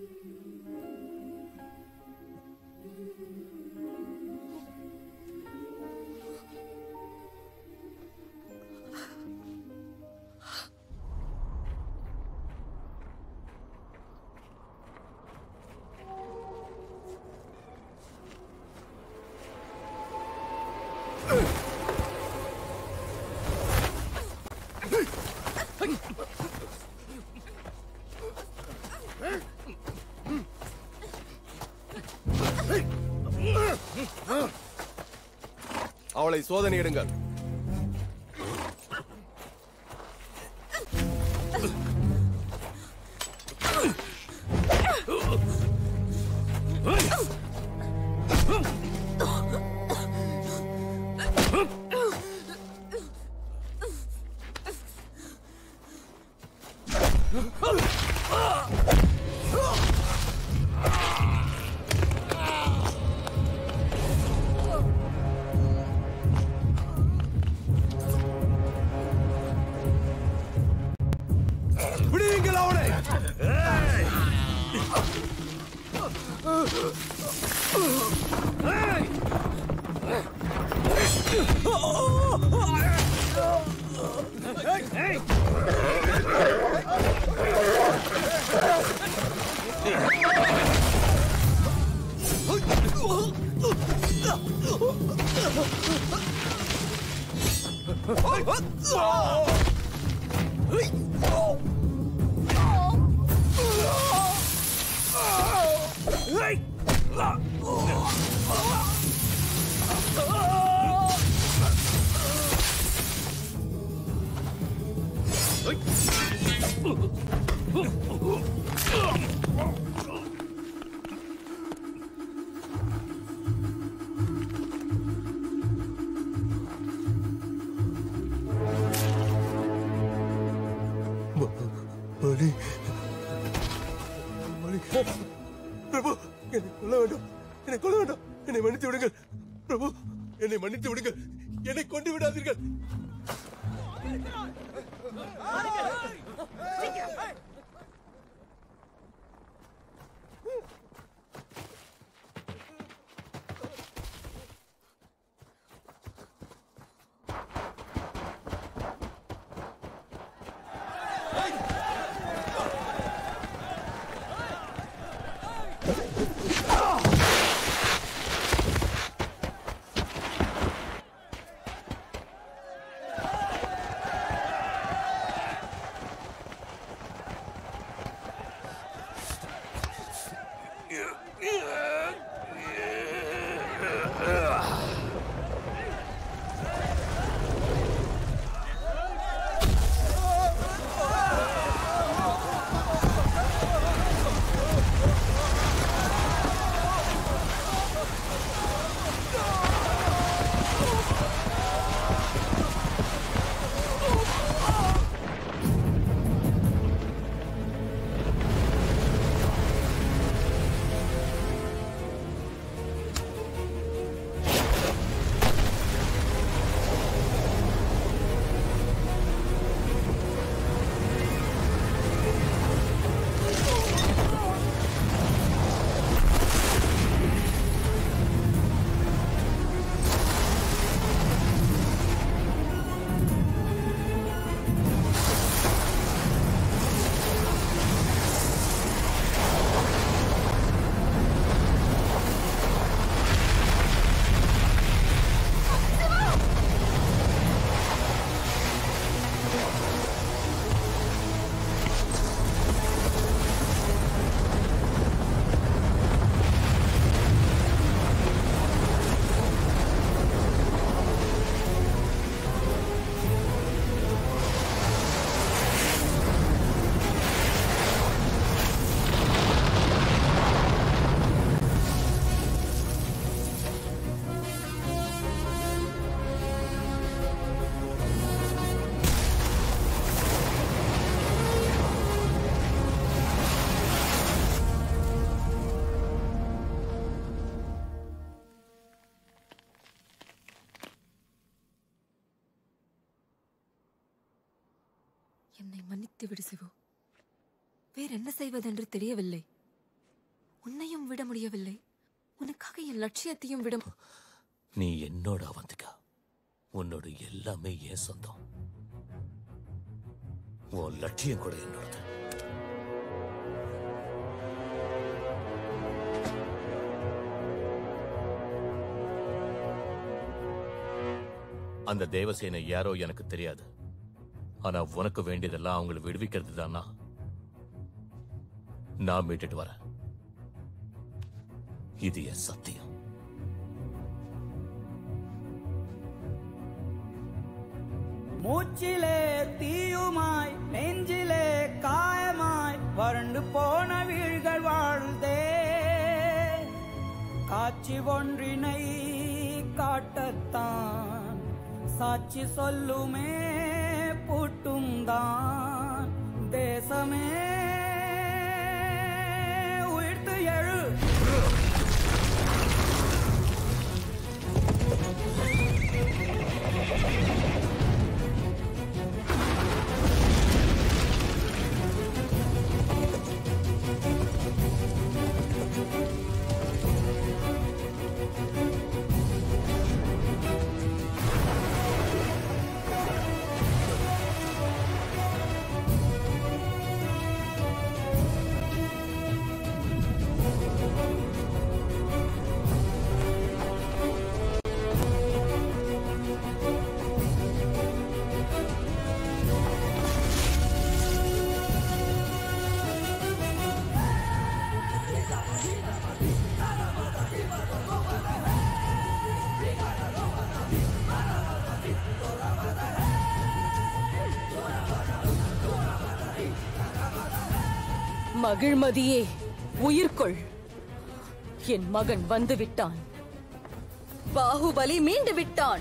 அவளை சோதனையிடுங்கள் விடுவீங்கள் அவனை பிரபு என்னை கொல்ல வேண்டாம் என்னை கொல்ல வேண்டாம் என்னை மன்னித்து விடுங்கள் பிரபு என்னை மன்னித்து விடுங்கள் என்னை கொண்டு விடாதீர்கள் என்னை மன்னித்து விடு சிவு வேற என்ன செய்வதென்று தெரியவில்லை உன்னையும் விட முடியவில்லை உனக்காக என் லட்சியத்தையும் விட மு- நீ என்னோட அவந்திகா உன்னோட எல்லாமே என் சொந்தம் உன் லட்சியம் கூட என்னோடது அந்த தேவசேனை யாரோ எனக்கு தெரியாது ஆனா உனக்கு வேண்டியதெல்லாம் அவங்களை விடுவிக்கிறது தானா நான் மீட்டுட்டு வரேன் இது என் சத்தியம் மூச்சிலே தீயுமாய் நெஞ்சிலே காயமாய் வறண்டு போன வீழ்கள் வாழ்ந்தே காட்சி ஒன்றினை காட்டத்தான் சாட்சி சொல்லுமே பூட்டும் தான் தேசமே உயிர்த்து எழு மகிழ்மதியே உயிர்கொள் என் மகன் வந்து விட்டான் பாகுபலி மீண்டு விட்டான்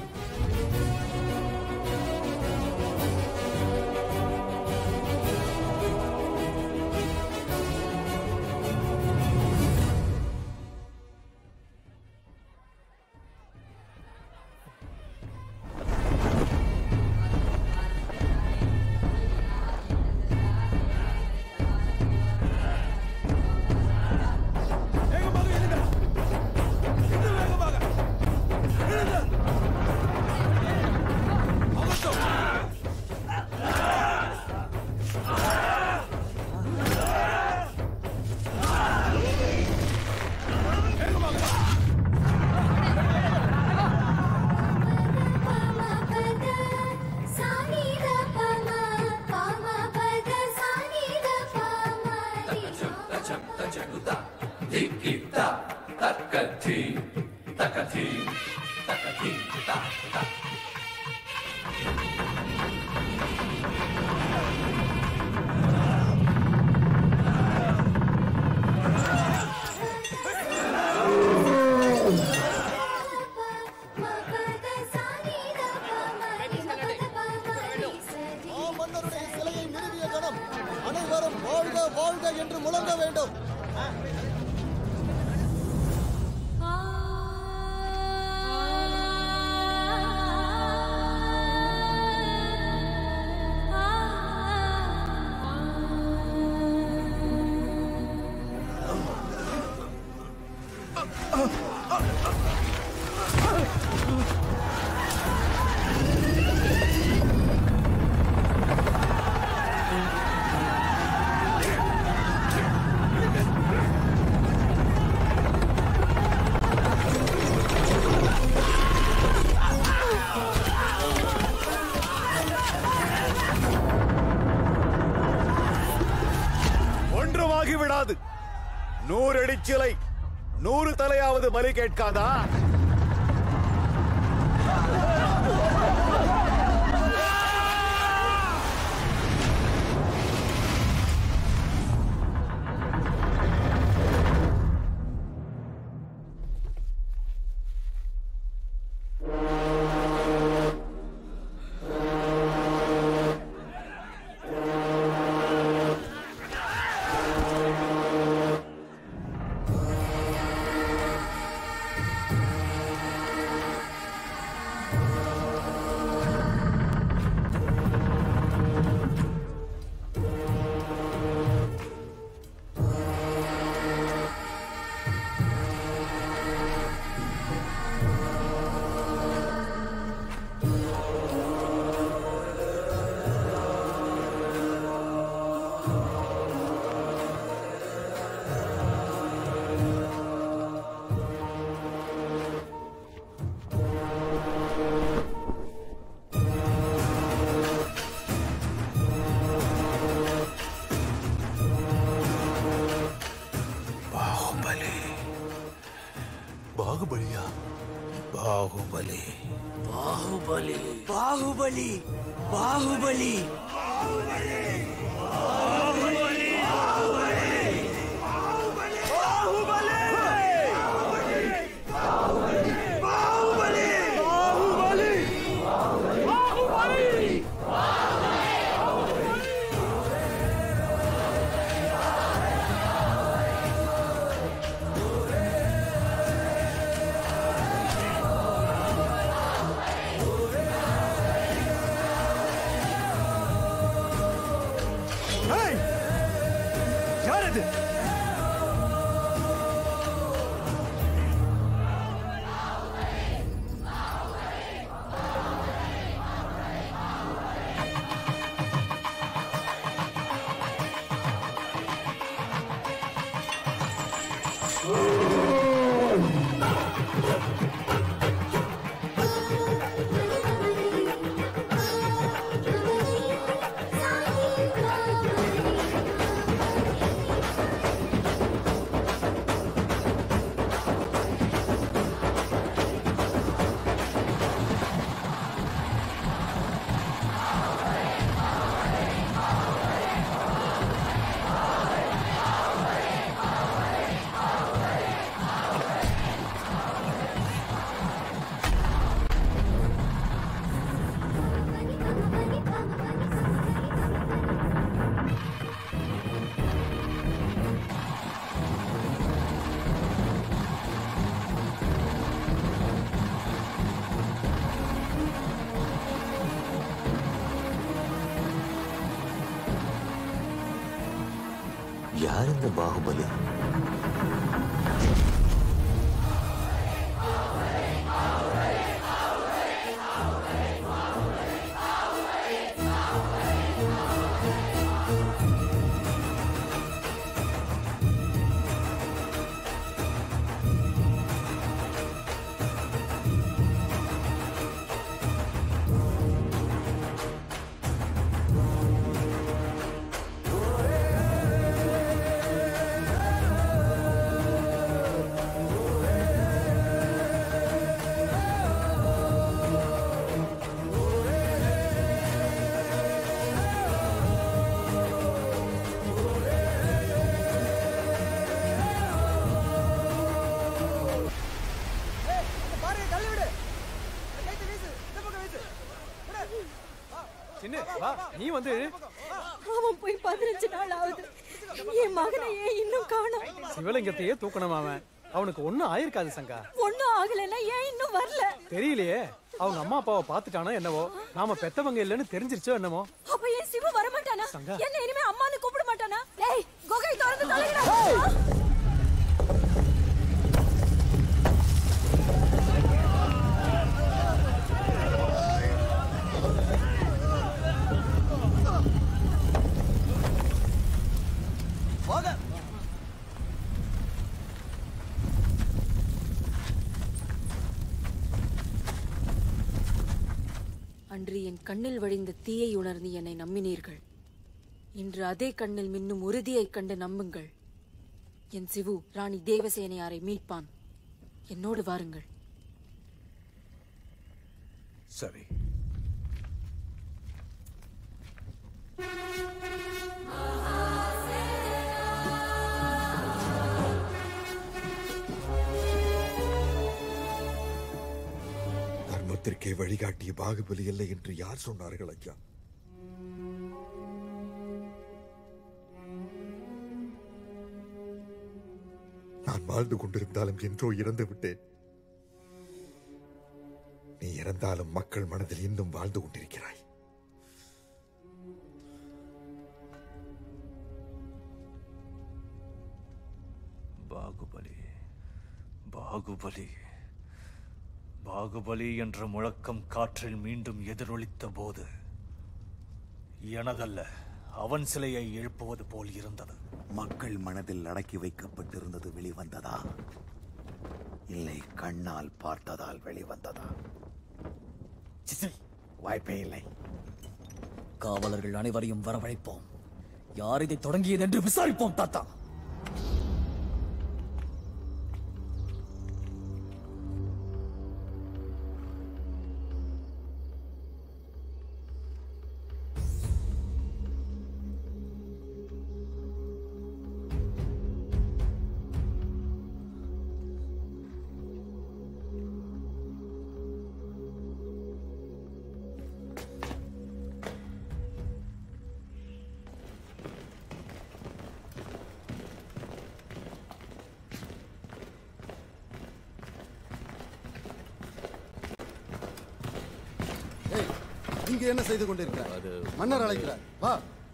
மன்னருடைய சிலையை நிறுவிய கணம் அனைவரும் வாழ்க வாழ்க என்று முழங்க வேண்டும் ஒன்றுமாகி விடாது நூறு அடி சிலை நூறு தலையாவது பலி கேட்காதா பாகுபலி பாகுபலியா பாகுபலி பாகுபலி பாகுபலி பாகுபலி ஏய்! யார் அது யார் இந்த பாகுபலி ஆ வா நீ வந்து இழு. அவன் போய் பதினஞ்சு நாள் ஆகுது என் மகனை ஏன் இன்னும் காணோம் சிவலிங்கத்தையே தூக்கணும் அவன் அவனுக்கு ஒண்ணும் ஆயிருக்காது சங்கா ஒண்ணும் ஆகலைன்னா ஏன் இன்னும் வரல தெரியலையே அவங்க அம்மா அப்பாவை பார்த்துட்டானோ என்னவோ நாம பெத்தவங்க இல்லைன்னு தெரிஞ்சிருச்சோ என்னமோ அப்ப ஏன் சிவ வர மாட்டானா சங்கா. என்ன இனிமே அம்மான்னு கூப்பிட மாட்டானா டேய் குகை திறந்து தொலைங்கடா போக அன்று என் கண்ணில் வழிந்த தீயை உணர்ந்து என்னை நம்பினீர்கள் இன்று அதே கண்ணில் மின்னும் உறுதியைக் கண்டு நம்புங்கள் என் சிவு ராணி தேவசேனையாரை மீட்பான் என்னோடு வாருங்கள் சரி தர்மத்திற்கே வழிகாட்டிய பாகுபலி இல்லை என்று யார் சொன்னார்கள் ஐயா நான் வாழ்ந்து கொண்டிருந்தாலும் என்றோ இறந்து விட்டேன் நீ இறந்தாலும் மக்கள் மனதில் இன்னும் வாழ்ந்து கொண்டிருக்கிறாய் பாகுபலி பாகுபலி பாகுபலி என்ற முழக்கம் காற்றில் மீண்டும் எதிரொலித்த போது எனதல்ல அவன் சிலையை எழுப்புவது போல் இருந்தது மக்கள் மனதில் அடக்கி வைக்கப்பட்டிருந்தது வெளிவந்ததா இல்லை கண்ணால் பார்த்ததால் வெளிவந்ததா சிசி, வாய்ப்பே இல்லை காவலர்கள் அனைவரையும் வரவழைப்போம் யார் இதை தொடங்கியது என்று விசாரிப்போம் தாத்தா ஏய் இங்க என்ன செய்து கொண்டிருக்கிறார் மன்னர் அழைக்கிறார் வா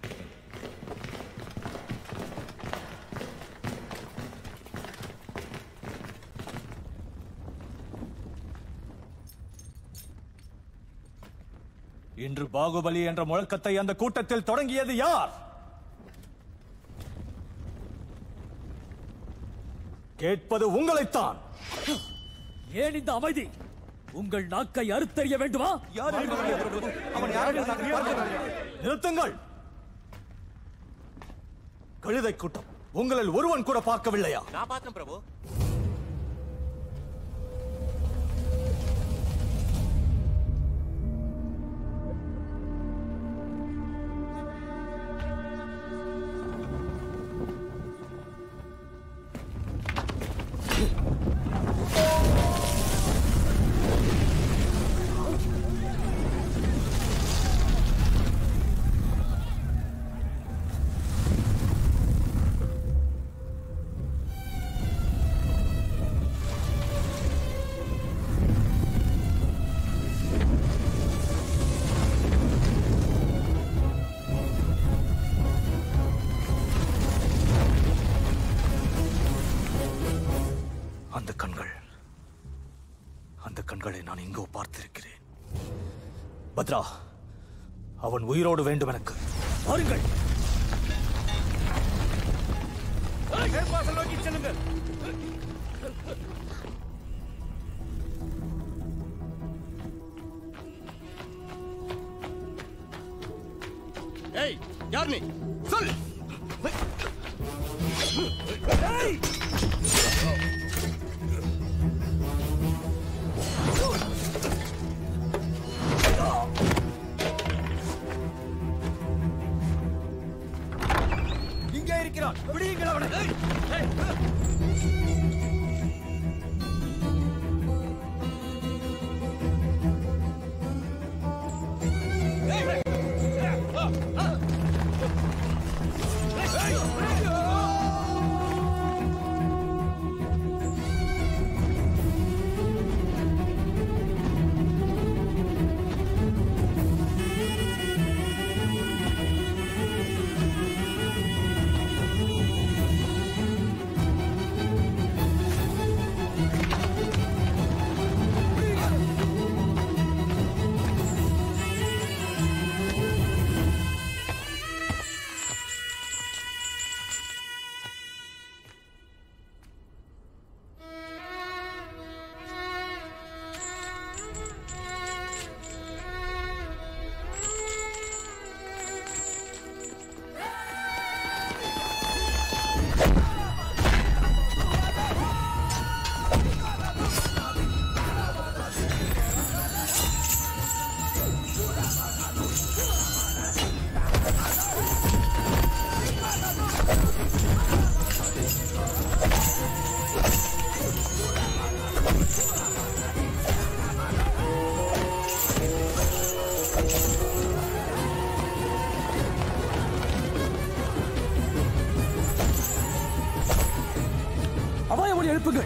இன்று பாகுபலி என்ற முழக்கத்தை அந்த கூட்டத்தில் தொடங்கியது யார் கேட்பது உங்களைத்தான் ஏன் இந்த அமைதி உங்கள் நாக்கை அறுத்தறிய வேண்டுமா நிறுத்துங்கள் கழுதை கூட்டம் உங்களில் ஒருவன் கூட பார்க்கவில்லையா நான் பார்த்தேன் பிரபு அந்த கண்கள் அந்த கண்களை நான் எங்கோ பார்த்திருக்கிறேன் பத்ரா அவன் உயிரோடு வேண்டும் எனக்கு வாருங்கள் நோக்கி செல்லுங்கள் ஏய் யார் நீ சொல் இங்கே இருக்கிறான் விடுங்கள் அவனை எழுப்புங்கள்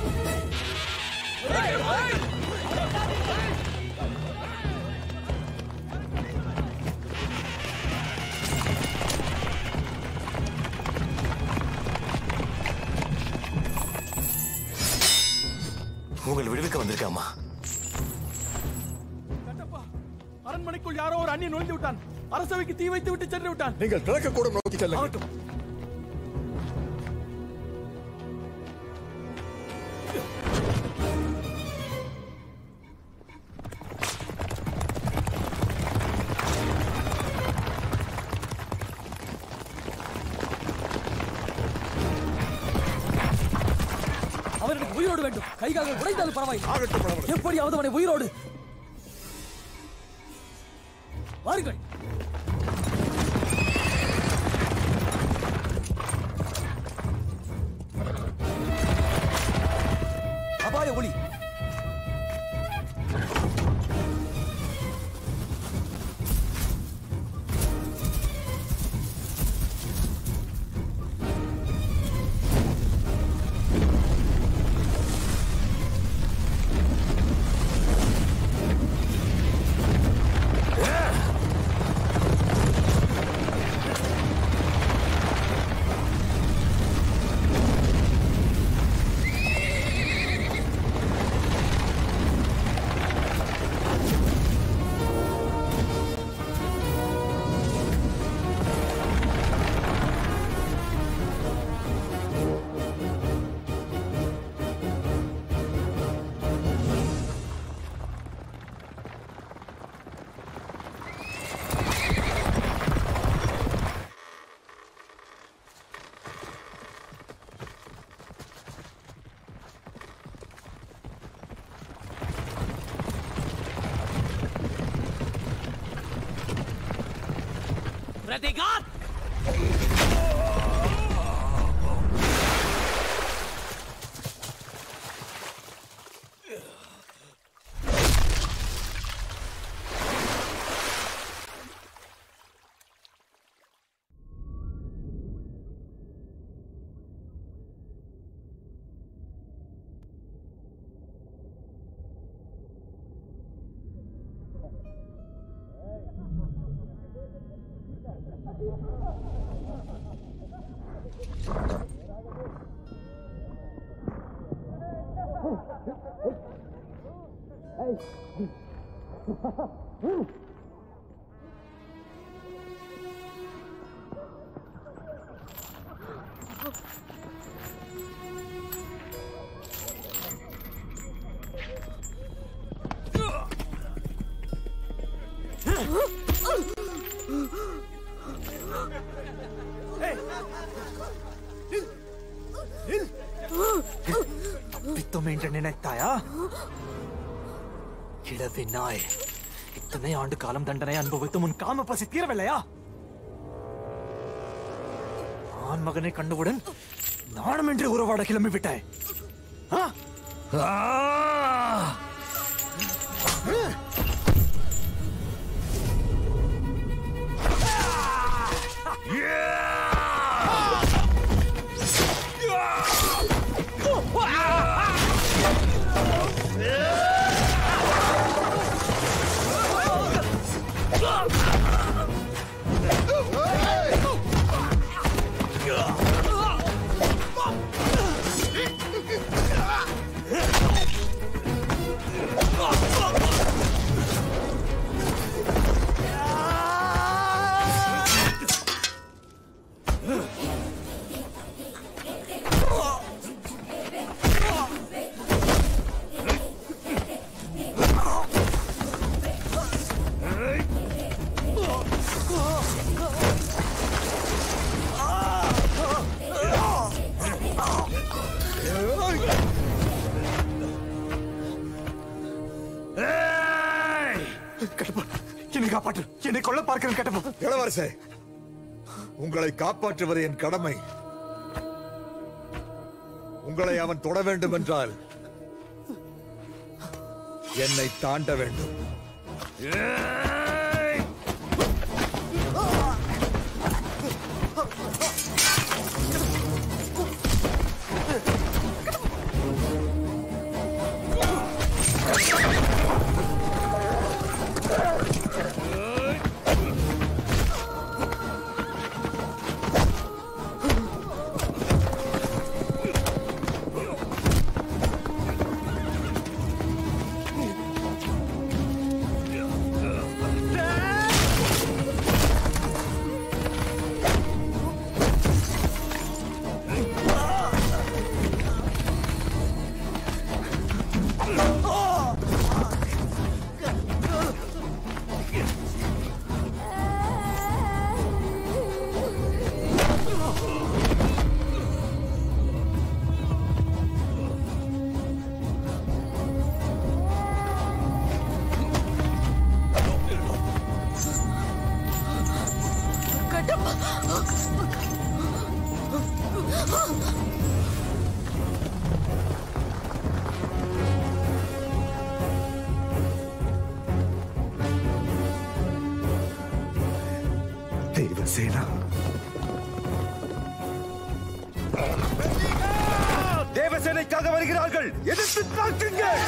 உங்களை விடுவிக்க வந்திருக்காமா அரண்மனைக்குள் யாரோ ஒரு அண்ணி நுழைந்து விட்டான் அரசவைக்கு தீ வைத்து விட்டு சென்று விட்டான் நீங்கள் கிழக்கு கூட நோக்கி செல்லுங்கள் அவன் எனக்கு உயிரோடு வேண்டும் கை கால்கள் உடைந்தாலும் பரவாயில்லை எப்படியாவது அவனை உயிரோடு வாருங்கள் அபாய ஒளி பிரதிகாத் தப்பித்தோம் என்று நினைத்தாயா கிழவி நாய் இத்தனை ஆண்டு காலம் தண்டனை அனுபவித்து உன் காம பசி தீரவில்லையா ஆண் மகனை கண்டவுடன் நாணமின்றி உறவாட கிளம்பி விட்டாய் ஆ? ஆ! என்னை காப்பாற்று என்னை கொல்ல பார்க்கிறேன் கட்டப்பா இளவரசே உங்களை காப்பாற்றுவது என் கடமை உங்களை அவன் தொட வேண்டும் என்றால் என்னை தாண்ட வேண்டும் தேவசேனா தேவசேனைக்காக வருகிறார்கள் எதிர்த்து தாக்குங்கள்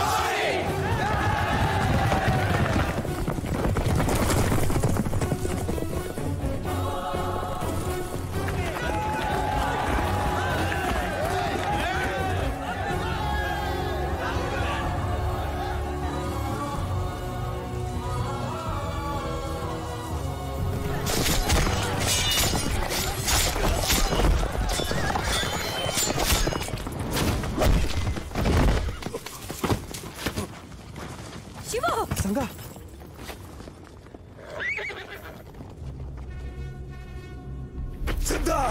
சிவா சங்கா சித்தா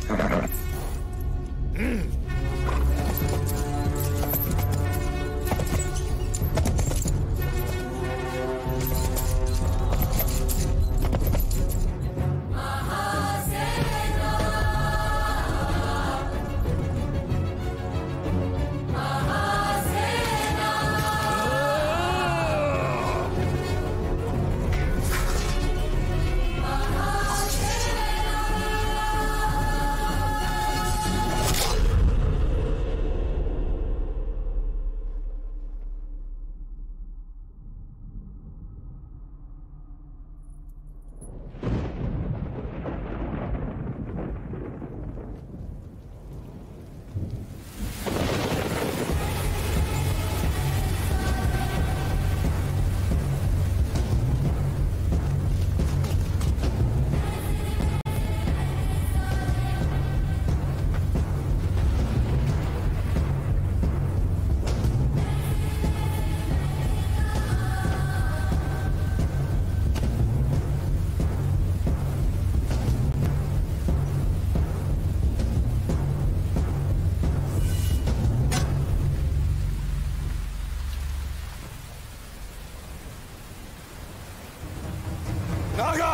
நாகா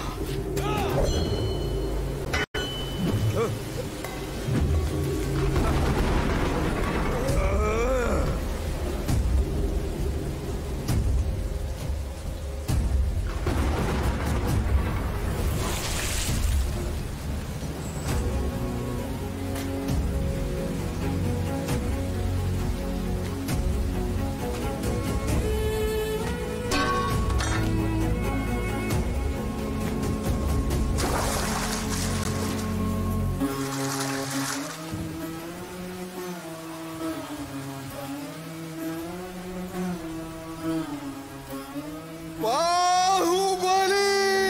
பாகுபலி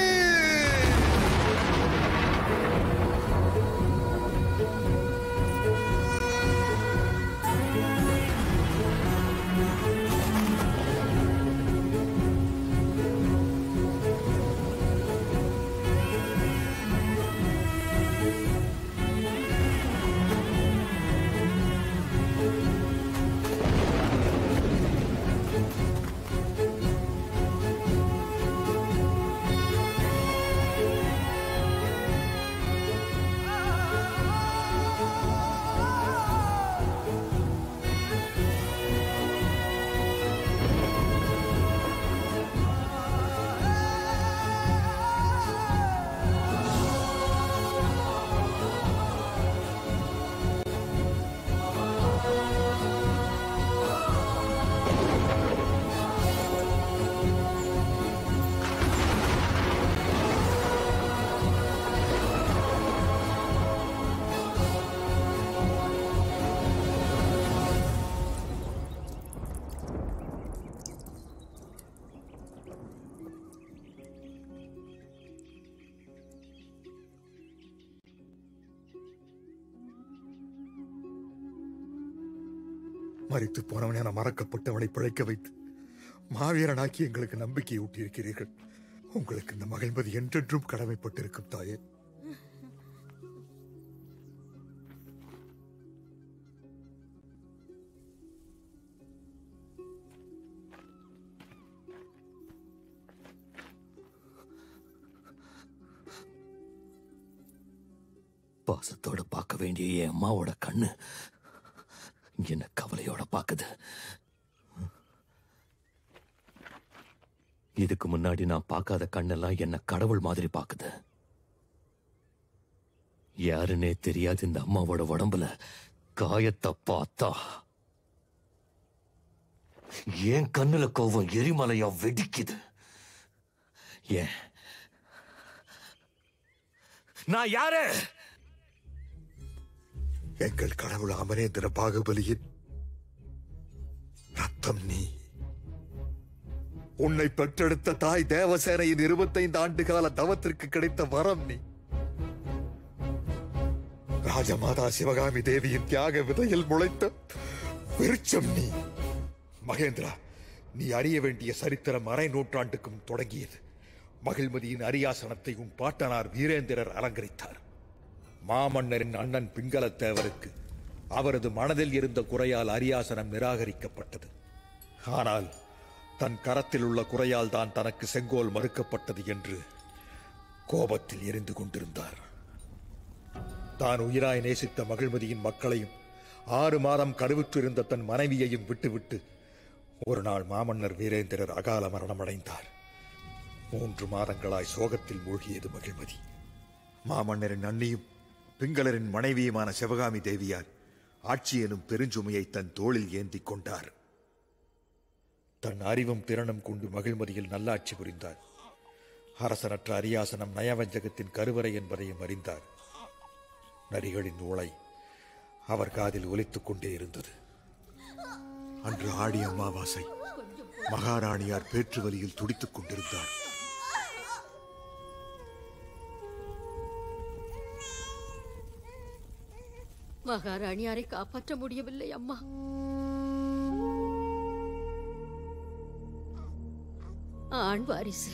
மறித்து போனவனை என மறக்கப்பட்டவனை பிழைக்க வைத்து மாவீரனாக்கி எங்களுக்கு நம்பிக்கை ஊட்டியிருக்கிறீர்கள் உங்களுக்கு இந்த மகிழ்மதி என்றென்றும் கடமைப்பட்டிருக்கும் தாயே பாசத்தோட பார்க்க வேண்டிய என் அம்மாவோட கண்ணு என்ன கவலையோட பாக்குது இதுக்கு முன்னாடி நான் பார்க்காத கண்ணெல்லாம் என்ன கடவுள் மாதிரி பாக்குது யாருன்னே தெரியாது இந்த அம்மாவோட உடம்புல காயத்தை பார்த்தா என் கண்ணுல கோவம் எரிமலையா வெடிக்குது ஏன் நான் யாரு எங்கள் கடவுள் அமரேந்திர பாகுபலியின் ரத்தம் நீ உன்னை பெற்றெடுத்த தாய் தேவசேனையின் இருபத்தைந்து ஆண்டு கால தவத்திற்கு கிடைத்த வரம் நீ ராஜமாதா சிவகாமி தேவியின் தியாக விதையில் முளைத்த விருட்சம் நீ மகேந்திரா நீ அறிய வேண்டிய சரித்திரம் அரை நூற்றாண்டுக்கும் தொடங்கியது மகிழ்மதியின் அரியாசனத்தை உன் பாட்டனார் வீரேந்திரர் அலங்கரித்தார் மாமன்னரின் அண்ணன் பிங்களத்தேவருக்கு அவரது மனதில் இருந்த குறையால் அரியாசனம் நிராகரிக்கப்பட்டது ஆனால் தன் கரத்தில் உள்ள குறையால் தான் தனக்கு செங்கோல் மறுக்கப்பட்டது என்று கோபத்தில் எரிந்து கொண்டிருந்தார் தான் உயிராய் நேசித்த மகிழ்மதியின் மக்களையும் ஆறு மாதம் கருவுற்றிருந்த தன் மனைவியையும் விட்டுவிட்டு ஒரு நாள் மாமன்னர் வீரேந்திரர் அகால மரணமடைந்தார் மூன்று மாதங்களாய் சோகத்தில் மூழ்கியது மகிழ்மதி மாமன்னரின் அண்ணியும் பிங்களரின் மனைவியுமான சிவகாமி தேவியார் ஆட்சி எனும் பெருஞ்சுமையை தன் தோளில் ஏந்திக் கொண்டார் தன் அறிவும் திறனும் கொண்டு மகிழ்மதியில் நல்லாட்சி புரிந்தார் அரசனற்ற அரியாசனம் நயவஞ்சகத்தின் கருவறை என்பதையும் அறிந்தார் நரிகளின் ஊளை அவர் காதில் ஒலித்துக் கொண்டே இருந்தது அன்று ஆடி அமாவாசை மகாராணியார் பேற்று வலியில் துடித்துக் கொண்டிருந்தார் மகாராணியாரை காப்பாற்ற முடியவில்லை அம்மா ஆண் வாரிசு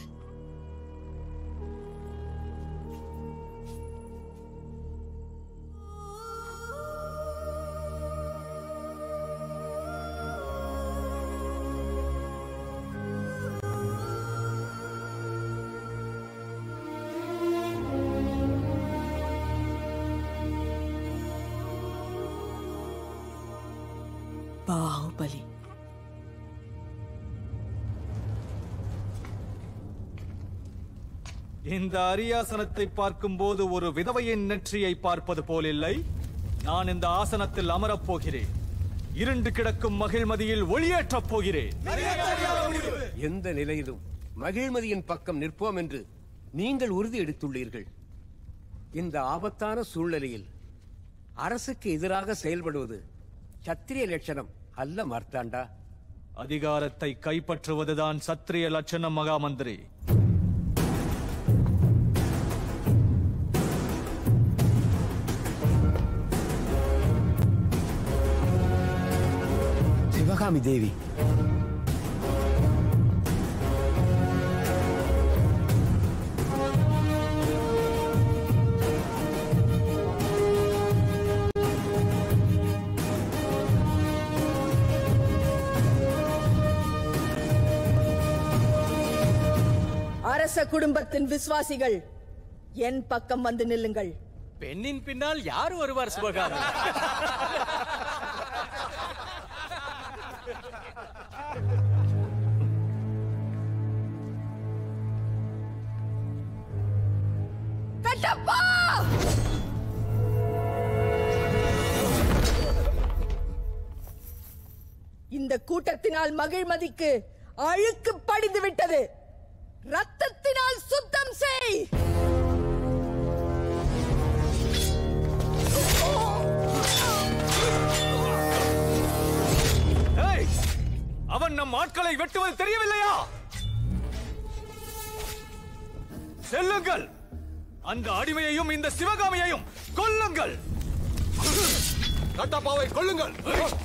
பாகுபலி இந்த அரியாசனத்தை பார்க்கும்போது ஒரு விதவையின் நெற்றியை பார்ப்பது போலில்லை நான் இந்த ஆசனத்தில் அமரப் போகிறேன் இருண்டு கிடக்கும் மகிழ்மதியில் ஒளியேற்றப் போகிறேன் எந்த நிலையிலும் மகிழ்மதியின் பக்கம் நிற்போம் என்று நீங்கள் உறுதி எடுத்துள்ளீர்கள் இந்த ஆபத்தான சூழ்நிலையில் அரசுக்கு எதிராக செயல்படுவது சத்திரிய லட்சணம் அல்ல மார்த்தாண்டா அதிகாரத்தை கைப்பற்றுவதுதான் சத்திரிய லட்சணம் மகாமந்திரி சிவகாமி தேவி அரச குடும்பத்தின் விசுவாசிகள் என் பக்கம் வந்து நில்லுங்கள் பெண்ணின் பின்னால் யார் வருவார் சிவகாமி கட்டப்பா இந்த கூட்டத்தினால் மகிழ்மதிக்கு அழுக்கு படிந்து விட்டது ரத்தத்தினால் சுத்தம் செய் ஏய், அவன் நம் ஆட்களை வெட்டுவது தெரியவில்லையா செல்லுங்கள் அந்த அடிமையையும் இந்த சிவகாமியையும் கொல்லுங்கள் கட்டப்பாவை கொள்ளுங்கள்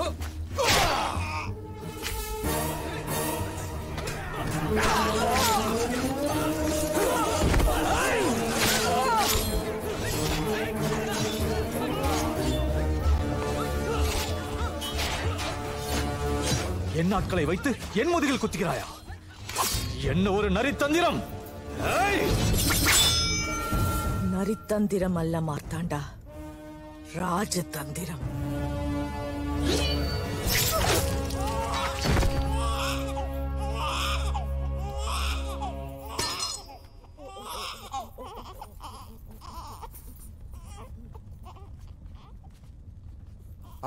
என் ஆட்களை வைத்து என் முதுகில் குத்துகிறாயா என்ன ஒரு நரித்தந்திரம் ஏய்! நரித்தந்திரம் அல்ல மார்த்தாண்டா ராஜதந்திரம்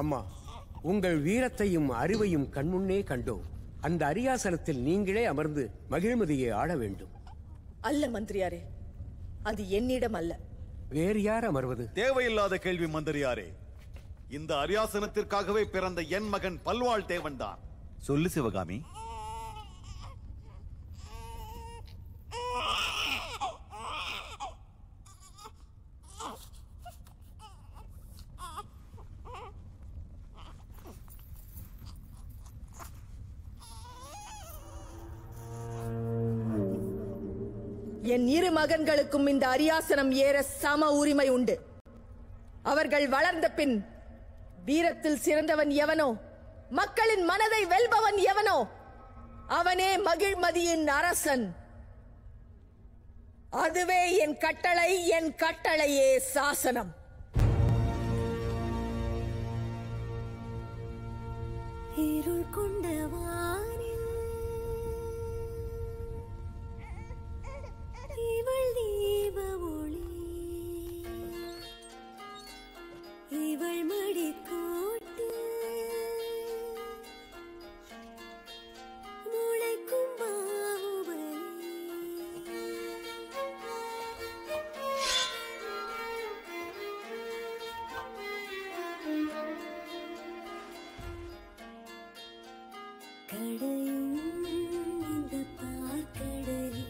அம்மா உங்கள் வீரத்தையும் அறிவையும் கண்முன்னே கண்டோம் அந்த அரியாசனத்தில் நீங்களே அமர்ந்து மகிழ்மதியை ஆள வேண்டும் அல்ல மந்திரியாரே அது என்னிடம் அல்ல வேறு யார் அமர்வது தேவையில்லாத கேள்வி மந்திரியாரே இந்த அரியாசனத்திற்காகவே பிறந்த என் மகன் பல்வாள் தேவன்தான் சொல்லு சிவகாமி என் இரு மகன்களுக்கும் இந்த அரியாசனம் ஏற சம உரிமை உண்டு அவர்கள் வளர்ந்த பின் வீரத்தில் சிறந்தவன் எவனோ மக்களின் மனதை வெல்பவன் எவனோ அவனே மகிழ்மதியின் அரசன் அதுவே என் கட்டளை என் கட்டளையே சாசனம் இருள் கொண்ட வானில் இவள் தீப ஒளி இவள் மடி கோட்டு முளைக்கும் பாகுபலி கடையும் இந்த பார்க்கடலில்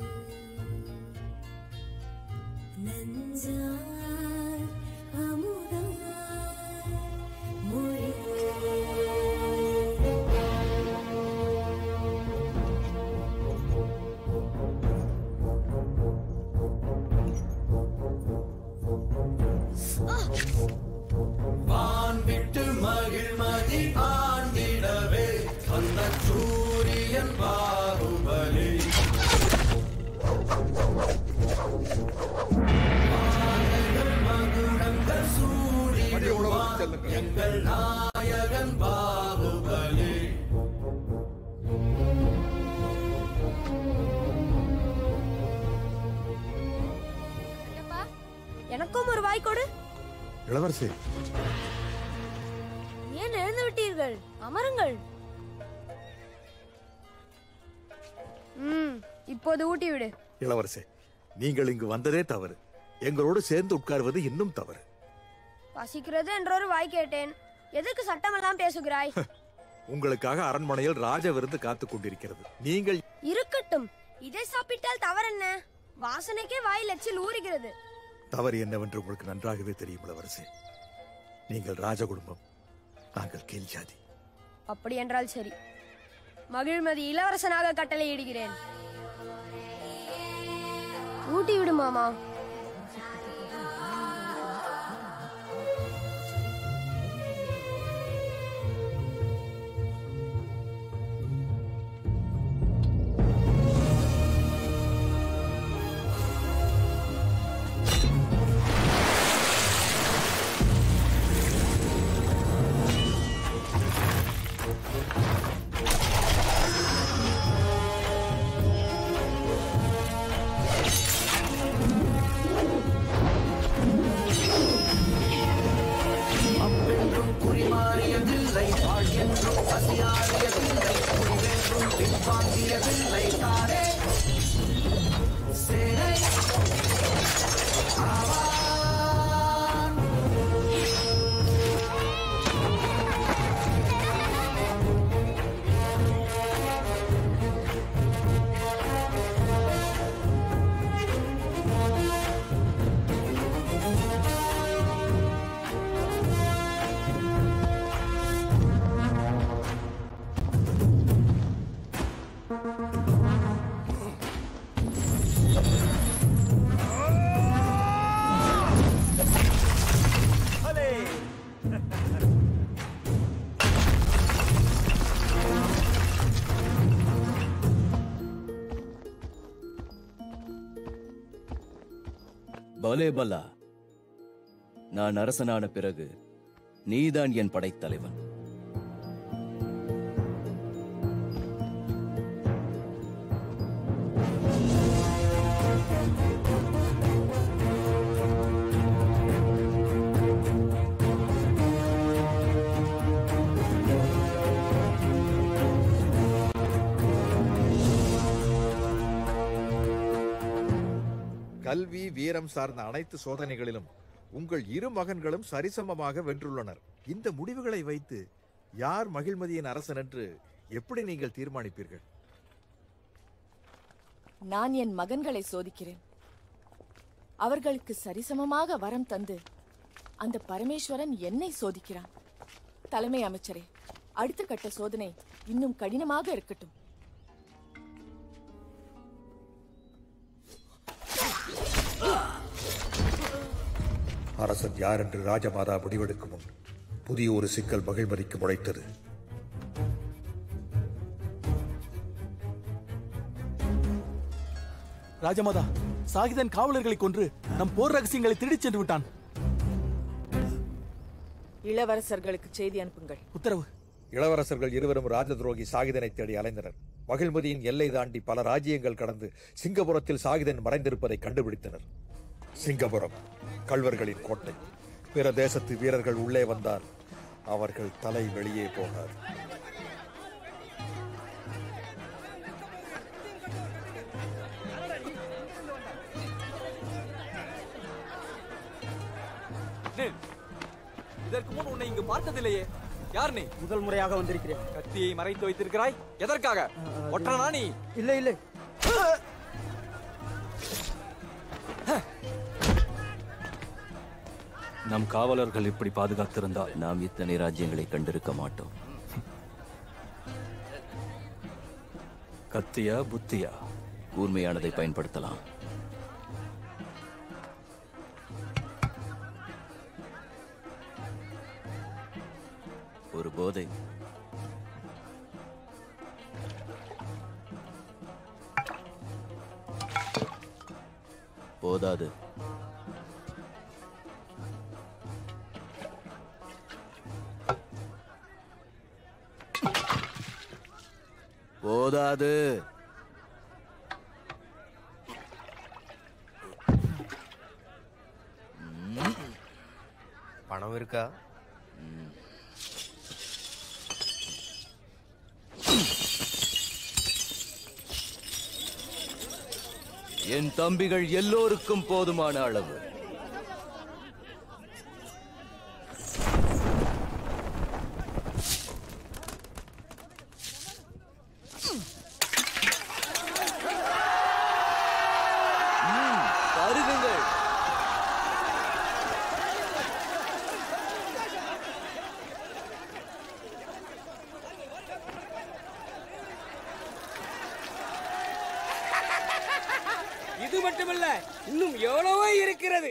நஞ்சார் அமுதார் மொழி வான் விட்டு மகிழ்மதி ஆண்டிடவே அந்த சூரியன் பாகுபலி வானங்கள் மகுடங்கள் சூடிடுவான் எங்கள் நாயகன் பாகுபலி எனக்கும் ஒரு வாய் கொடு இளவரசி ஏன் எழுந்து விட்டீர்கள் அமருங்கள் ம் இப்போது ஊட்டி விடு இளவரசி நீங்கள் இங்கு வந்ததே தவறு எங்களோடு சேர்ந்து உட்கார்வது இன்னும் தவறு பசிக்கிறது என்றொரு வாய் கேட்டேன் எதுக்கு சட்டமெல்லாம் பேசுகிறாய் உங்களுக்காக அரண்மனையில் ராஜ விருந்து காத்துக் கொண்டிருக்கிறது நீங்கள் இருக்கட்டும் இதை சாப்பிட்டால் தவறென்ன வாசனைக்கே வாயில் எச்சில் ஊறுகிறது தவறு என்னவென்று உங்களுக்கு நன்றாகவே தெரியும் இளவரசி நீங்கள் ராஜ குடும்பம் நாங்கள் கீழ் ஜாதி அப்படி என்றால் சரி மகிழ்மதி இளவரசனாக கட்டளையிடுகிறேன் ஊட்டி விடு மாமா அப்பென்றும் குறிமாறியதில்லை வாழ் என்றும் பசியாறியதில்லை குடிவென்றும் பின்வாங்கியதில்லை தானே சேனை ஆவான். பலே பலா நான் அரசனான பிறகு நீதான் என் படைத்தலைவன் கல்வி வீரம் சார்ந்த அனைத்து சோதனைகளிலும் உங்கள் இரு மகன்களும் சரிசமமாக வென்றுள்ளனர் இந்த முடிவுகளை வைத்து யார் மகிழ்மதியின் அரசன் என்று எப்படி நீங்கள் தீர்மானிப்பீர்கள் நான் என் மகன்களை சோதிக்கிறேன் அவர்களுக்கு சரிசமமாக வரம் தந்து அந்த பரமேஸ்வரன் என்னை சோதிக்கிறான் தலைமை அமைச்சரே அடுத்த கட்ட சோதனை இன்னும் கடினமாக இருக்கட்டும் அரசன் யார் என்று ராஜமாதா முடிவெடுக்கும் முன் புதிய ஒரு சிக்கல் மகிழ்மதிக்கு முளைத்தது ராஜமாதா சாகிதன் காவலர்களை கொன்று நம் போர் ரகசியங்களை திருடிச் சென்று விட்டான் இளவரசர்களுக்கு செய்தி அனுப்புங்கள் உத்தரவு இளவரசர்கள் இருவரும் ராஜ துரோகி சாகிதனை தேடி அலைந்தனர் மகிழ்மதியின் எல்லை தாண்டி பல ராஜ்யங்கள் கடந்து சிங்கபுரத்தில் சாகிதன் மறைந்திருப்பதை கண்டுபிடித்தனர் சிங்கபுரம் கள்வர்களின் கோட்டை பிற தேசத்து வீரர்கள் உள்ளே வந்தால் அவர்கள் தலை வெளியே போகாது நில். இதற்கு முன் உன்னை இங்கு பார்த்ததில்லையே யார் நீ முதல் முறையாக வந்திருக்கிறேன் கத்தியை மறைத்து வைத்திருக்கிறாய் எதற்காக ஒற்றனா நீ இல்லை இல்லை நம் காவலர்கள் இப்படி பாதுகாத்திருந்தால் நாம் இத்தனை ராஜ்யங்களை கண்டிருக்க மாட்டோம் கத்தியா புத்தியா கூர்மையானதை பயன்படுத்தலாம் ஒரு போதை போதாது போதாது பணம் இருக்கா என் தம்பிகள் எல்லோருக்கும் போதுமான அளவு ம், பருகுங்கள் இது மட்டுமல்ல இன்னும் எவ்வளவோ இருக்கிறது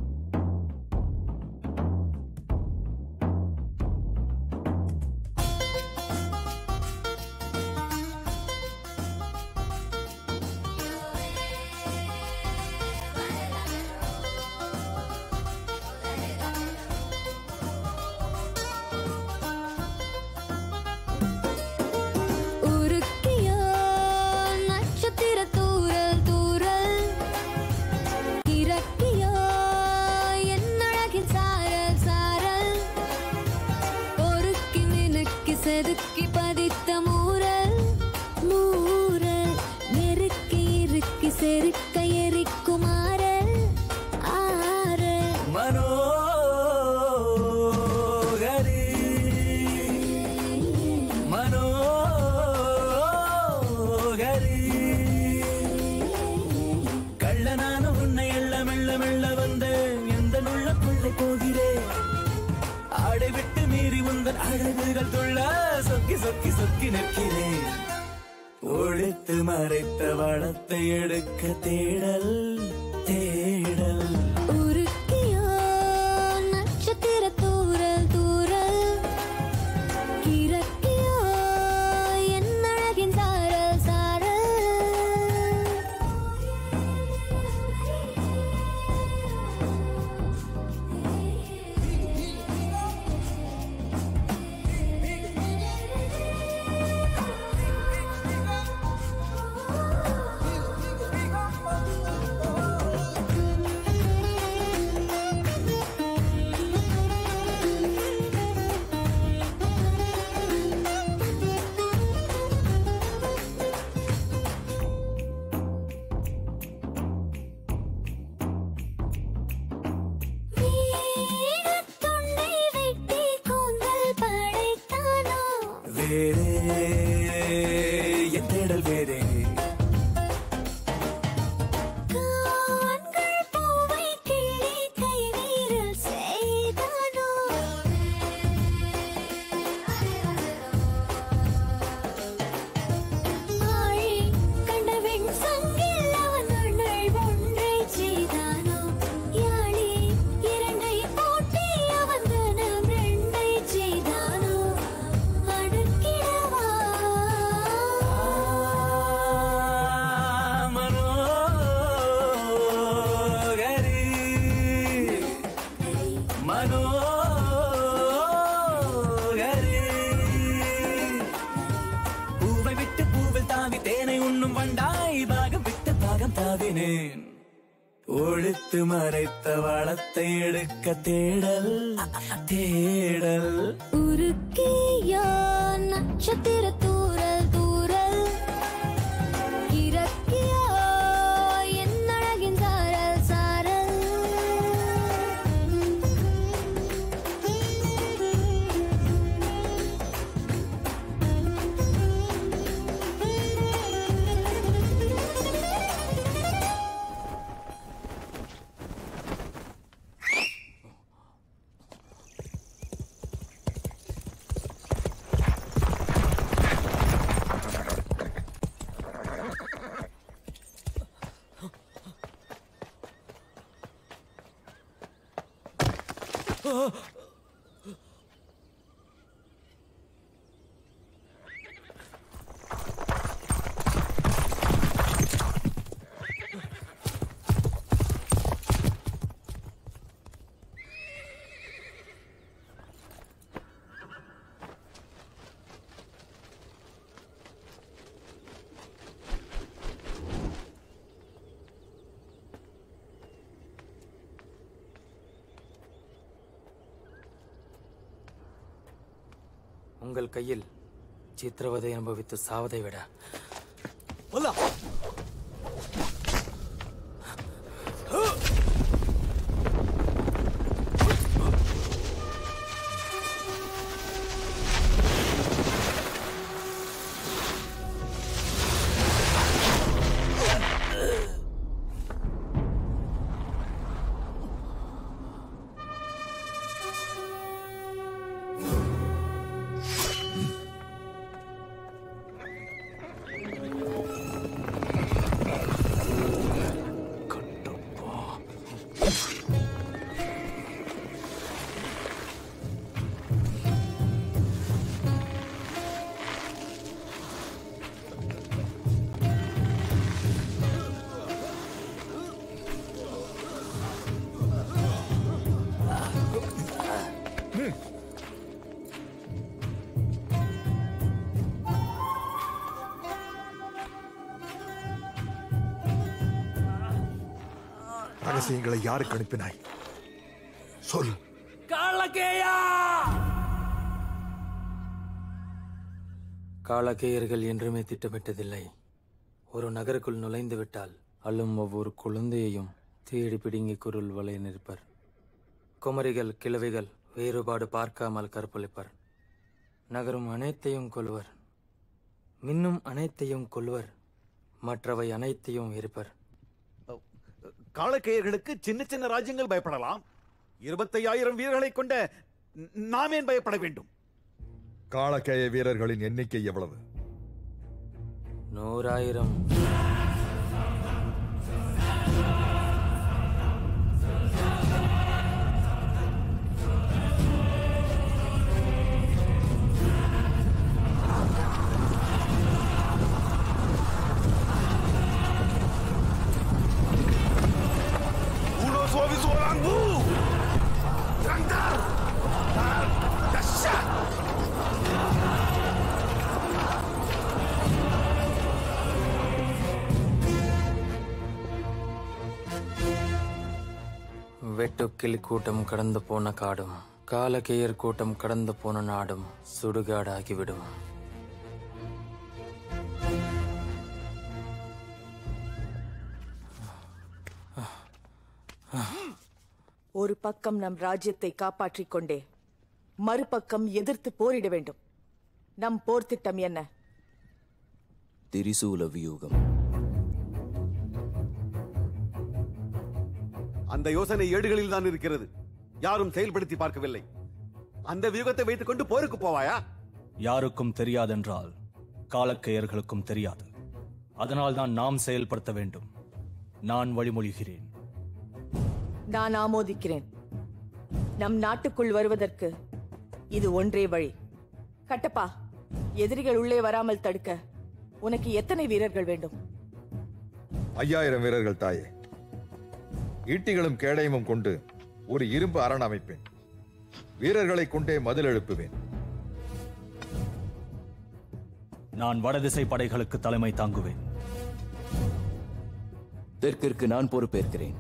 உருக்கியோ நட்சத்திர தூரல் தூரல் இறக்கியோ என் அழகின் சாரல் சாரல் பொறுக்கி மினுக்கி செதுக்கி பதித்த மூரல் மூரல் நெருக்கி இறுக்கி செருக்க எரிக்குமாறல் ஆரல் மனோகரி மனோகரி கள்ளனான உன்னை எள்ள மெல்ல மெல்ல வந்த எந்த நுள்ள கொள்ளை போகிறேன் ஆடை விட்டு மீறி உந்தன் அழகுகள் துள்ள சொக்கி சொக்கி சொக்கி நிற்கிறேன் ஒழித்து மறைத்த வளத்தை எடுக்க தேடல் தேடல் உருக்கியோ நட்சத்திர தூரல் தூரல் இறக்கியோ என் அழகின் சாரல் சாரல் Thank வேறே என் தேடல் வேறே காண்கள் பூவை கிள்ளி கைவீரல் செய்தானோ ஆழி கண்ட வெண் சங்கில் அவன் அண்ணல் ஒன்றை செய்தானோ யாழி இரண்டை போட்டி அவன் தனம் ரெண்டை செய்தானோ அடுக்கிடவா மனோகரி மனோகரி பூவை விட்டு பூவில் தாவி தேனை உண்ணும் வண்டாய் பாகம் விட்டு பாகம் தாவினேன் ஒழித்து மறைத்த வளத்தை எடுக்க தேடல் தேடல் உருக்கியா நட்சத்திர தூரல் தூரல் இறக்கியா என் அழகின் சாரல் சாரல் உங்கள் கையில் சித்திரவதை அனுபவித்து சாவதை விட ரகசியங்களை யாருக்கு அனுப்பினாய் சொல் காலகேயா காலகேயர்கள் என்றுமே திட்டமிட்டதில்லை ஒரு நகருக்குள் நுழைந்து விட்டால் அள்ளும் ஒவ்வொரு குழந்தையையும் தேடி பிடுங்கி குருள் வலை நிற்பர் குமரிகள் கிழவிகள் வேறுபாடு பார்க்காமல் கற்பழிப்பர் நகரும் அனைத்தையும் கொள்வர் மின்னும் அனைத்தையும் கொள்வர் மற்றவை அனைத்தையும் எரிப்பர் காலக்கேயர்களுக்கு சின்ன சின்ன ராஜ்யங்கள் பயப்படலாம் இருபத்தையாயிரம் வீரர்களை கொண்ட ந- நாம் ஏன் பயப்பட வேண்டும் காலக்கேய வீரர்களின் எண்ணிக்கை எவ்வளவு நூறாயிரம் Uno sowieso lang bu! Drangtar! Dasha! வெட்டுக்கிளி கூட்டம் கடந்து போன காடும் காலகேயர் கூட்டம் கடந்து போன நாடும் சுடுகாடாகிவிடும் ஒரு பக்கம் நம் ராஜ்யத்தை காப்பாற்றிக் கொண்டே மறுபக்கம் எதிர்த்து போரிட வேண்டும் நம் போர் திட்டம் என்ன திரிசூல வியூகம் அந்த யோசனை ஏடுகளில் தான் இருக்கிறது யாரும் செயல்படுத்தி பார்க்கவில்லை அந்த வியூகத்தை வைத்துக் கொண்டு போருக்கு போவாயா யாருக்கும் தெரியாதென்றால் காலக்கையர்களுக்கும் தெரியாது அதனால்தான் நாம் செயல்படுத்த வேண்டும் நான் வழிமொழிகிறேன் நான் ஆமோதிக்கிறேன் நம் நாட்டுக்குள் வருவதற்கு இது ஒன்றே வழி கட்டப்பா எதிரிகள் உள்ளே வராமல் தடுக்க உனக்கு எத்தனை வீரர்கள் வேண்டும் ஐயாயிரம் வீரர்கள் தாயே ஈட்டிகளும் கேடயமும் கொண்டு ஒரு இரும்பு அரண் அமைப்பேன் வீரர்களை கொண்டே மதில் எழுப்புவேன் நான் வடதிசை படைகளுக்கு தலைமை தாங்குவேன் தெற்கிற்கு நான் பொறுப்பேற்கிறேன்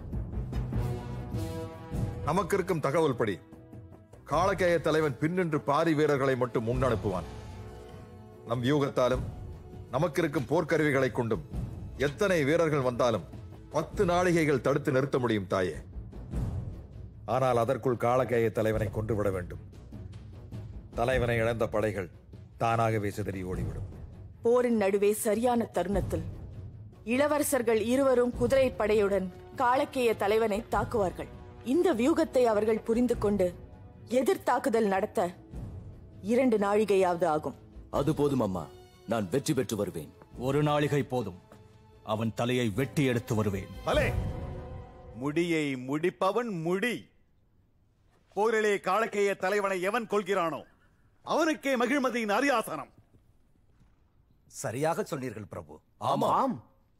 நமக்கு இருக்கும் தகவல் படி காலக்கேய தலைவன் பின்னின்று பாதி வீரர்களை மட்டும் முன்னனுப்புவான் நம் யூகத்தாலும் நமக்கு இருக்கும் போர்க்கருவிகளை கொண்டும் எத்தனை வீரர்கள் வந்தாலும் பத்து நாளிகைகள் தடுத்து நிறுத்த முடியும் தாயே ஆனால் அதற்குள் காலக்கேய தலைவனை கொண்டு விட வேண்டும் தலைவனை இழந்த படைகள் தானாகவே சிதறி ஓடிவிடும் போரின் நடுவே சரியான தருணத்தில் இளவரசர்கள் இருவரும் குதிரை படையுடன் காலக்கேய தலைவனை தாக்குவார்கள் இந்த வியூகத்தை அவர்கள் புரிந்து கொண்டு எதிர்த்தாக்குதல் நடத்த இரண்டு நாழிகையாவது ஆகும் அது போதும் அம்மா நான் வெற்றி பெற்று வருவேன் ஒரு நாளிகை போதும் அவன் தலையை வெட்டி எடுத்து வருவேன் பலே முடியை முடிப்பவன் முடி போரிலே காலக்கேய தலைவனை எவன் கொள்கிறானோ அவனுக்கே மகிழ்மதியின் அரியாசனம் சரியாக சொன்னீர்கள் பிரபு ஆமாம்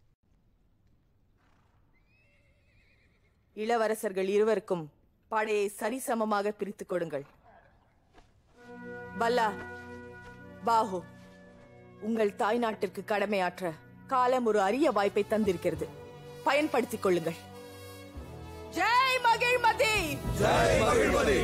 இளவரசர்கள் இருவருக்கும் படையை சரிசமமாக பிரித்துக் கொடுங்கள் பல்லா பாஹு உங்கள் தாய்நாட்டிற்கு கடமையாற்ற காலம் ஒரு அரிய வாய்ப்பை தந்திருக்கிறது பயன்படுத்திக் கொள்ளுங்கள் ஜெய் மகிழ்மதி ஜெய் மகிழ்மதி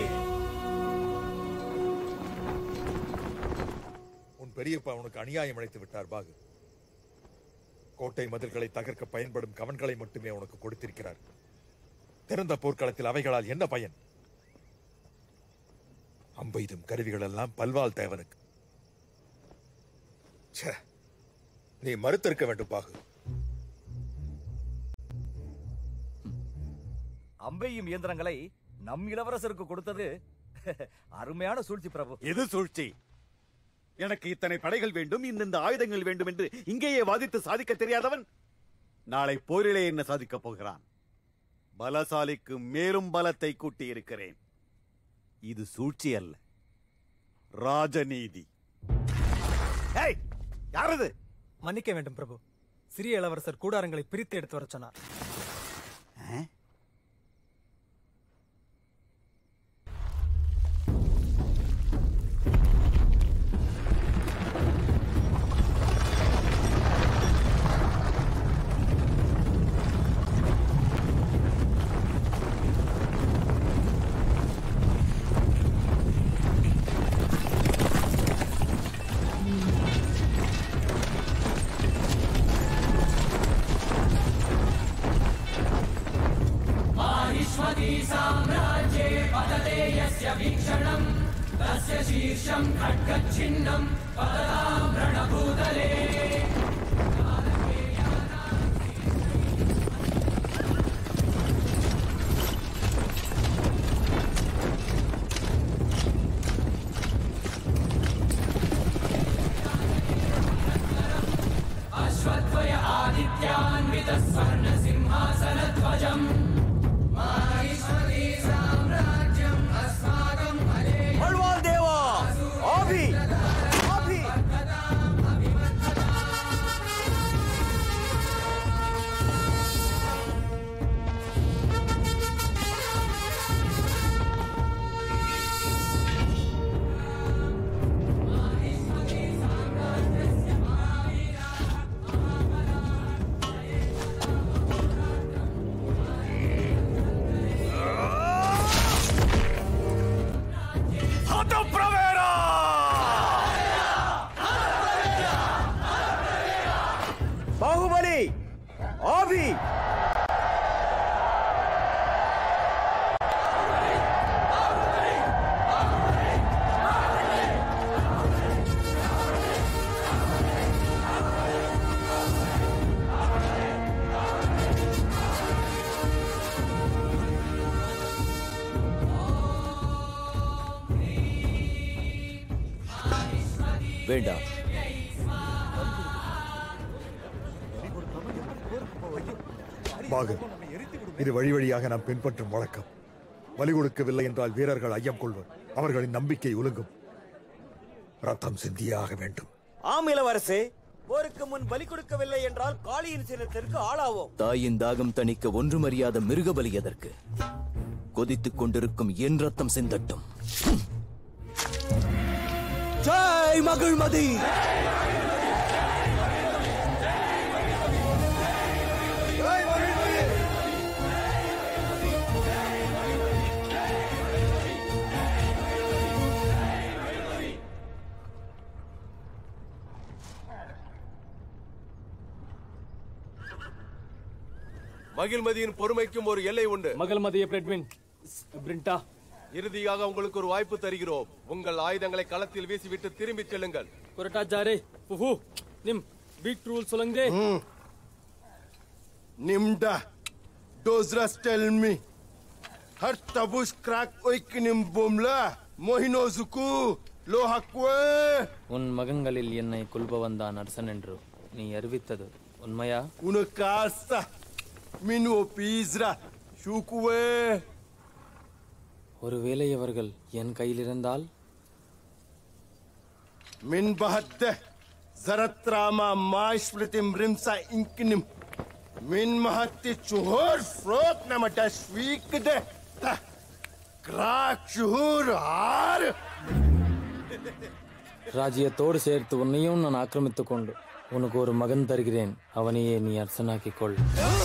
உன் பெரியப்பா உனக்கு அநியாயம் அழைத்து விட்டார் பாகு கோட்டை மதில்களை தகர்க்க பயன்படும் கவன்களை மட்டுமே உனக்கு கொடுத்திருக்கிறார் திறந்த போர்க்களத்தில் அவைகளால் என்ன பயன் அம்பெய்தும் கருவிகள் எல்லாம் பல்வாள் தேவனுக்கு ச்சே, நீ மறுத்திருக்க வேண்டும் பாகு அம்பையும் இயந்திரங்களை நம் இளவரசருக்கு கொடுத்தது அருமையான சூழ்ச்சி பிரபு எது சூழ்ச்சி எனக்கு இத்தனை படைகள் வேண்டும் இந்தந்த ஆயுதங்கள் வேண்டும் என்று இங்கேயே வாதித்து சாதிக்க தெரியாதவன் நாளை போரிலே என்ன சாதிக்கப் போகிறான் பலசாலிக்கு மேலும் பலத்தை கூட்டி இருக்கிறேன் இது சூழ்ச்சி அல்ல ராஜநீதி ஏய், யாரது மன்னிக்க வேண்டும் பிரபு சிறிய இளவரசர் கூடாரங்களை பிரித்து எடுத்து வரச் சொன்னார் माहिष्मती साम्राज्ये पतते यस्य वीक्षणम् तस्य शीर्षम् खड्गच्छिन्नम् पतताम् रणभूतले अश्वत्वय आदित्यान्वितः स्वर्णसिंहासनध्वजम् माहिष्मती साम्राज्यम् अस्माकम् பல்வாள் தேவா ஆபி ஆபி வேண்டாம் பாகு இது வழி வழியாக நாம் பின்பற்றும் வழக்கம் பலி கொடுக்கவில்லை என்றால் வீரர்கள் ஐயம் கொள்வர் அவர்களின் நம்பிக்கை உலுங்கும் ரத்தம் சிந்தியாக வேண்டும் ஆம் இளவரசே போருக்கு முன் பலி கொடுக்கவில்லை என்றால் காளியின் சின்னத்திற்கு ஆளாவோம் தாயின் தாகம் தணிக்க ஒன்றுமறியாத மிருகபலி எதற்கு கொதித்துக் கொண்டிருக்கும் என் ரத்தம் சிந்தட்டும் ஜெய் மகிழ்மதி மகிழ்மதியின் பொறுமைக்கும் ஒரு எல்லை உண்டு மகிழ்மதிய பிரெட்வின் பிரிண்டா இறுதியாக உங்களுக்கு ஒரு வாய்ப்பு தருகிறோம் உங்கள் ஆயுதங்களை களத்தில் வீசிவிட்டு திரும்பிச் செல்லுங்கள் कोरटा जा रे फुफू निम बीट रूल सोलंगे Nimda, dozras tell me. Har tabus crack oikinim bumla, mohino zuku, lohakwe. உன் மகன்களில் என்னை கொல்பவன்தான் அரசன் என்று நீ அறிவித்தது உண்மையா Unakasa, minu pizra, shukwe. ஒருவேளை அவர்கள் என் கையில் இருந்தால் Min bahatte, zaratrama maishpritim rimsa inkinim. Min mahatti chuhur frot namata shvikde. Crack chuhur har. ராஜ்யத்தோடு சேர்த்து உன்னையும் நான் ஆக்கிரமித்துக் கொண்டு உனக்கு ஒரு மகன் தருகிறேன் அவனையே நீ அரசனாக்கிக் கொள்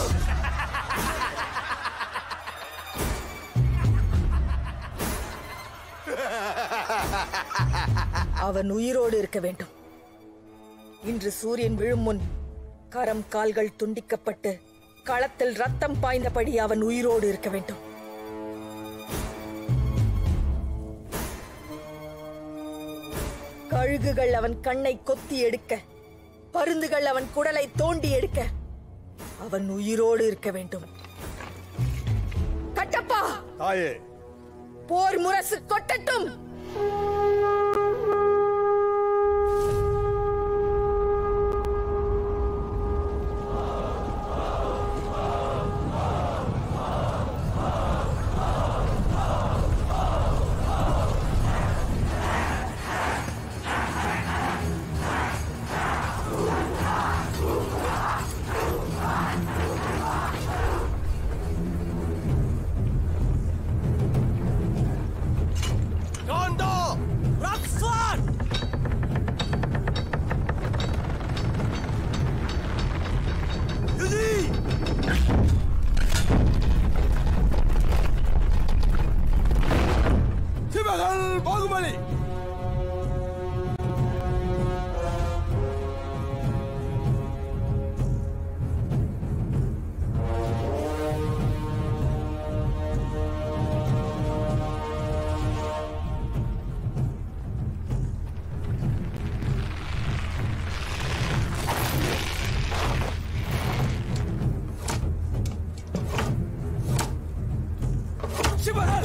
அவன் உயிரோடு இருக்க வேண்டும் இன்று சூரியன் விழும் முன் கரம் கால்கள் துண்டிக்கப்பட்டு களத்தில் ரத்தம் பாய்ந்தபடி அவன் உயிரோடு இருக்க வேண்டும் கழுகுகள் அவன் கண்ணை கொத்தி எடுக்க பருந்துகள் அவன் குடலை தோண்டி எடுக்க அவன் உயிரோடு இருக்க வேண்டும் கட்டப்பா தாயே போர் முரசு கொட்டட்டும் Gondo! Roxanne! சிவகல் பாகுபலி சிவகல்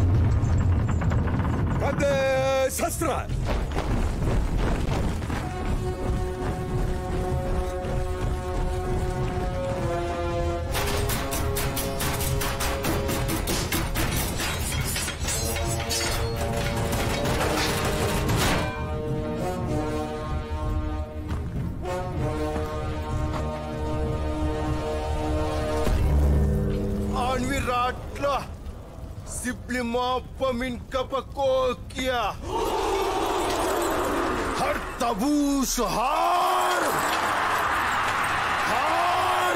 கந்த சஸ்திர Anvi Ratla, Siblima Pamin Kapakokia, Har Tabush Har! Har!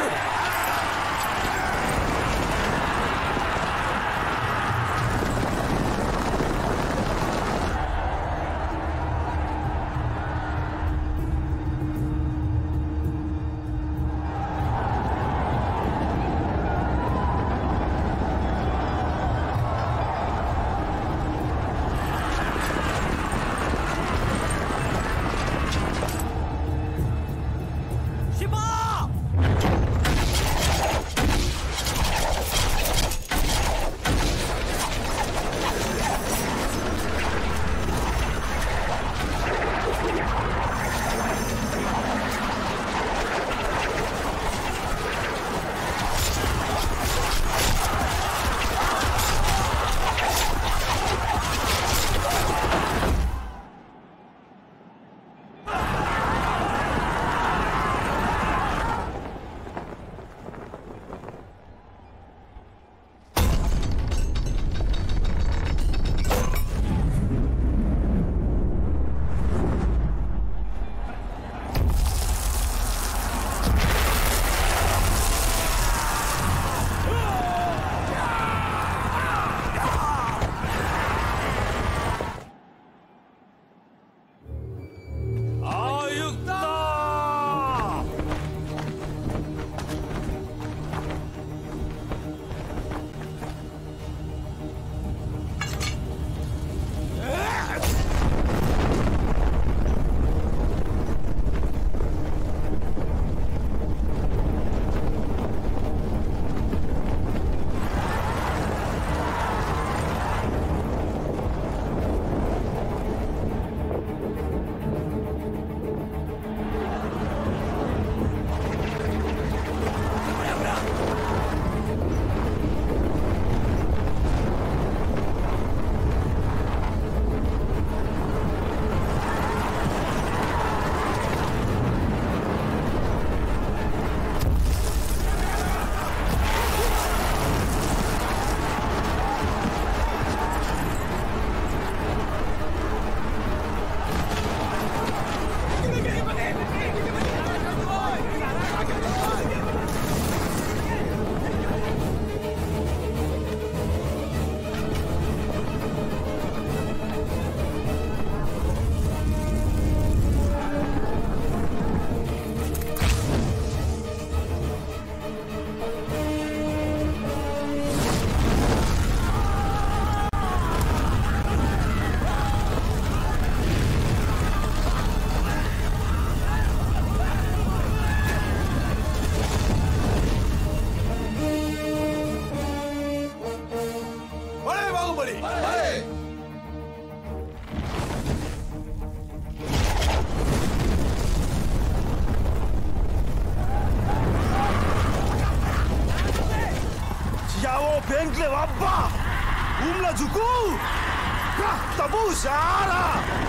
Glewabba! Umla Juku! Tabu Shara!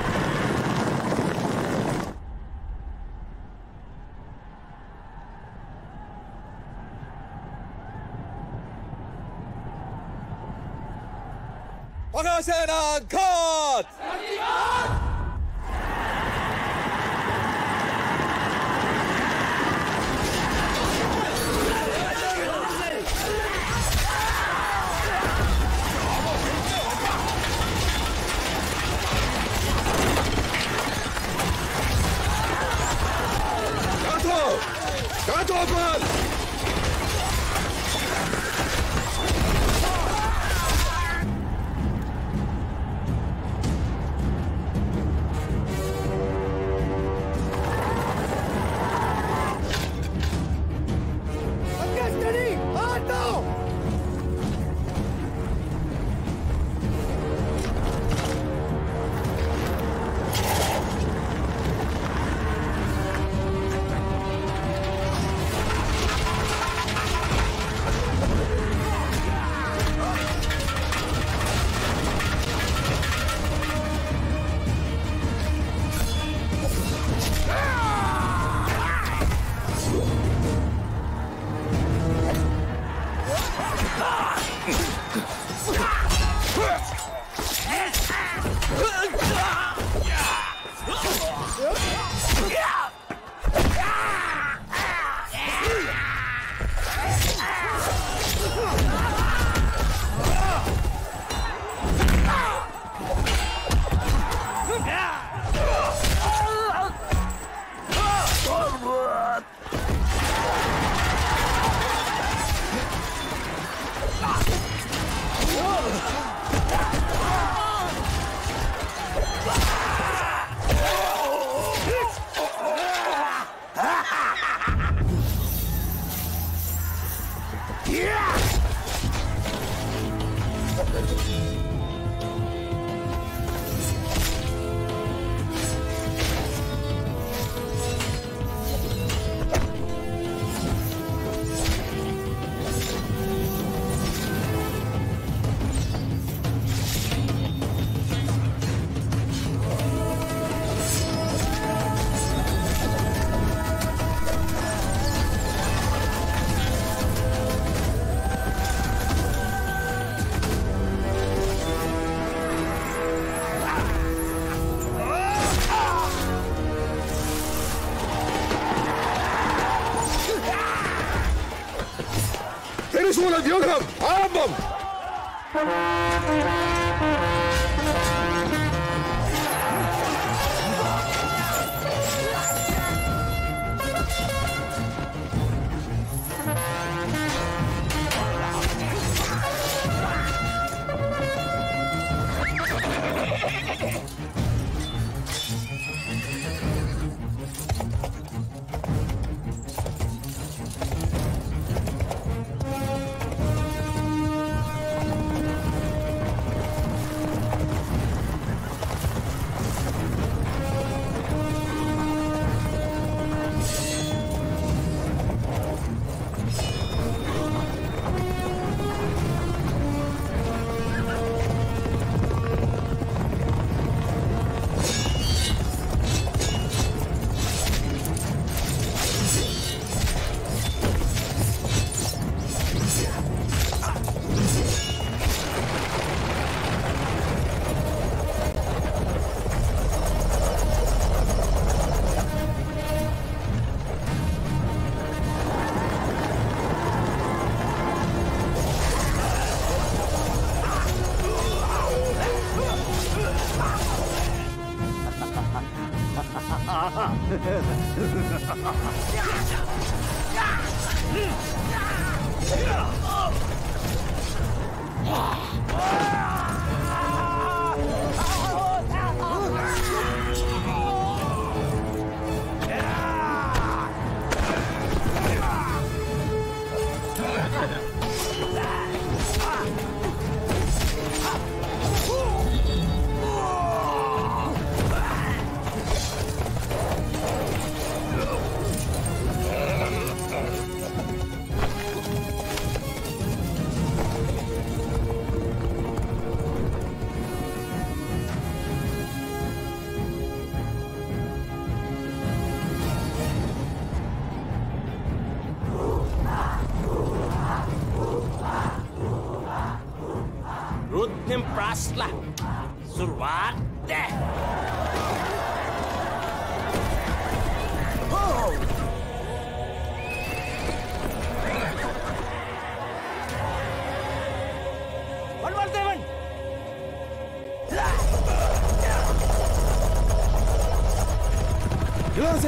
Pakasena cut! Kato! Kato, திரிசூல வியூகம் ஆரம்பம்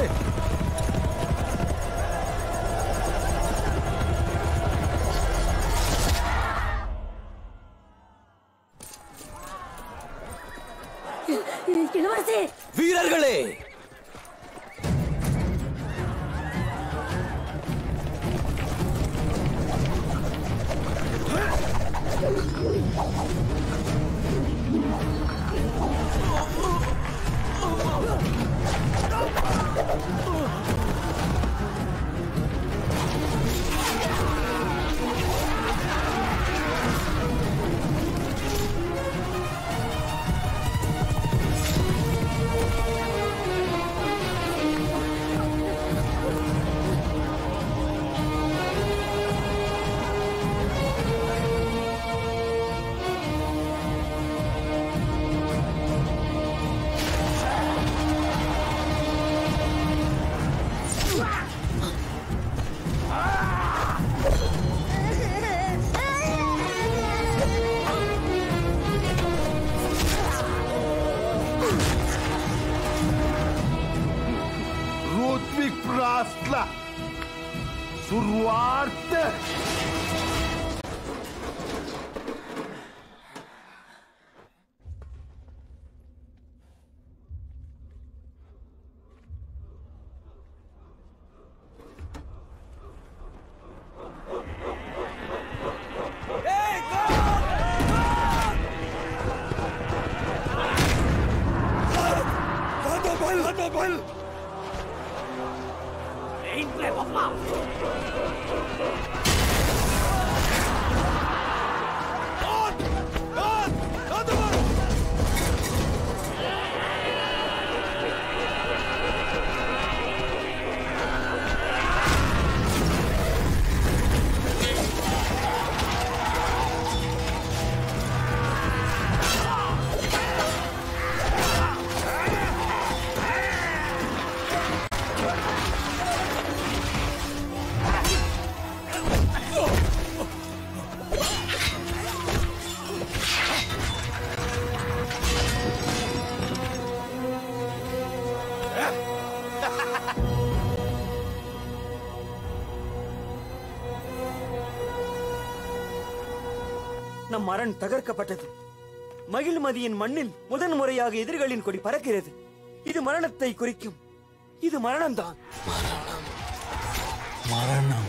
அரசே இளவரசி வீரர்களே Rodvik Prasla. Surwarte. Hannibal! Hannibal! Entra, papá! நம் அரண் தகர்க்கப்பட்டது மகிழ்மதியின் மண்ணில் முதன் முறையாக எதிரிகளின் கொடி பறக்கிறது இது மரணத்தை குறிக்கும் இது மரணம்தான் மரணம்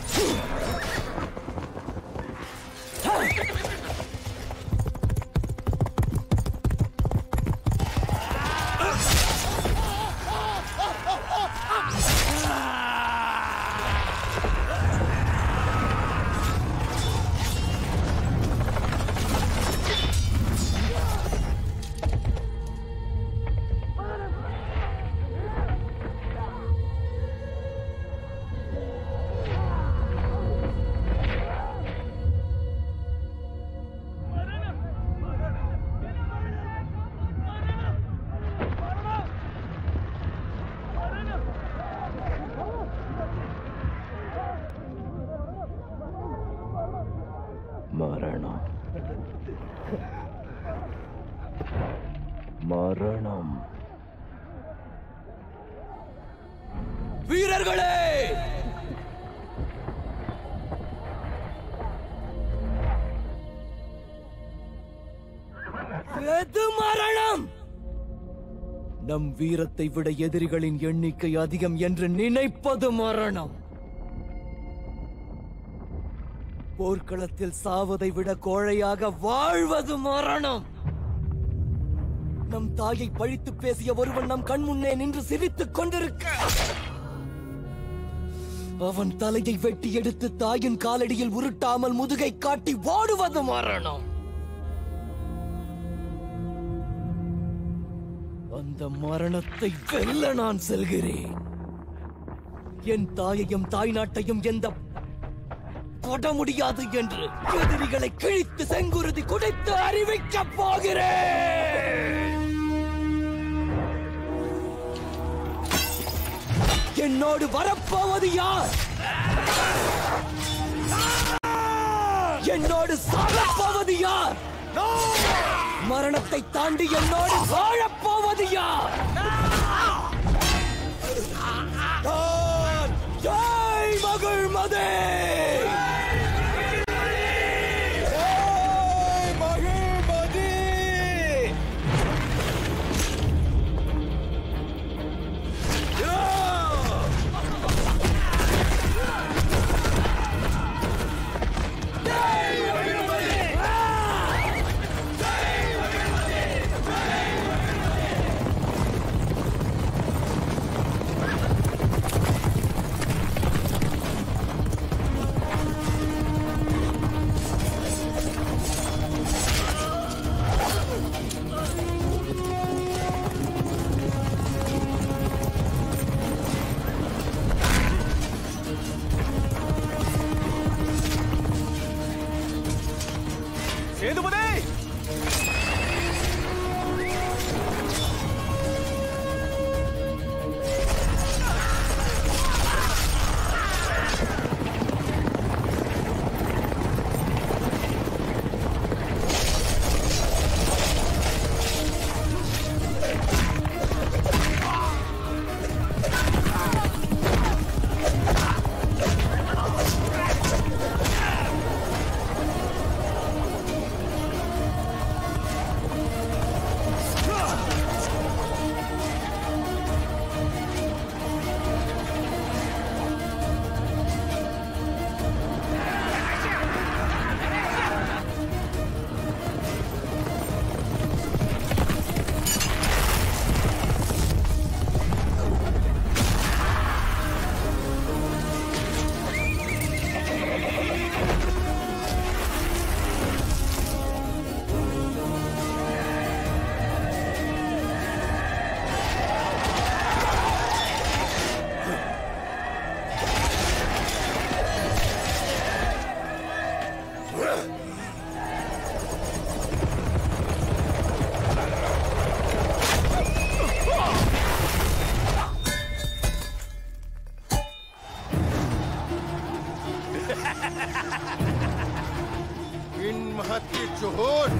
மரணம் மரணம் வீரர்களே எது மரணம் நம் வீரத்தை விட எதிரிகளின் எண்ணிக்கை அதிகம் என்று நினைப்பது மரணம் போர்க்களத்தில் சாவதை விட கோழையாக வாழ்வது மரணம் நம் தாயை பழித்து பேசிய ஒருவன் நம் கண் முன்னே நின்று சிரித்துக் கொண்டிருக்க அவன் தலையை வெட்டி எடுத்து தாயின் காலடியில் உருட்டாமல் முதுகை காட்டி ஓடுவது மரணம் அந்த மரணத்தை வெல்ல நான் செல்கிறேன் என் தாயையும் தாய் நாட்டையும் எந்த தொட முடியாது என்று எதிரிகளை கிழித்து செங்குருதி குடைத்து அறிவிக்கப் போகிறேன் என்னோடு வரப்போவது யார் என்னோடு சாகப்போவது யார் மரணத்தை தாண்டி என்னோடு வாழப்போவது யார் ஜெய் மகிழ்மதே சேதுபதி इन महत की जुहूर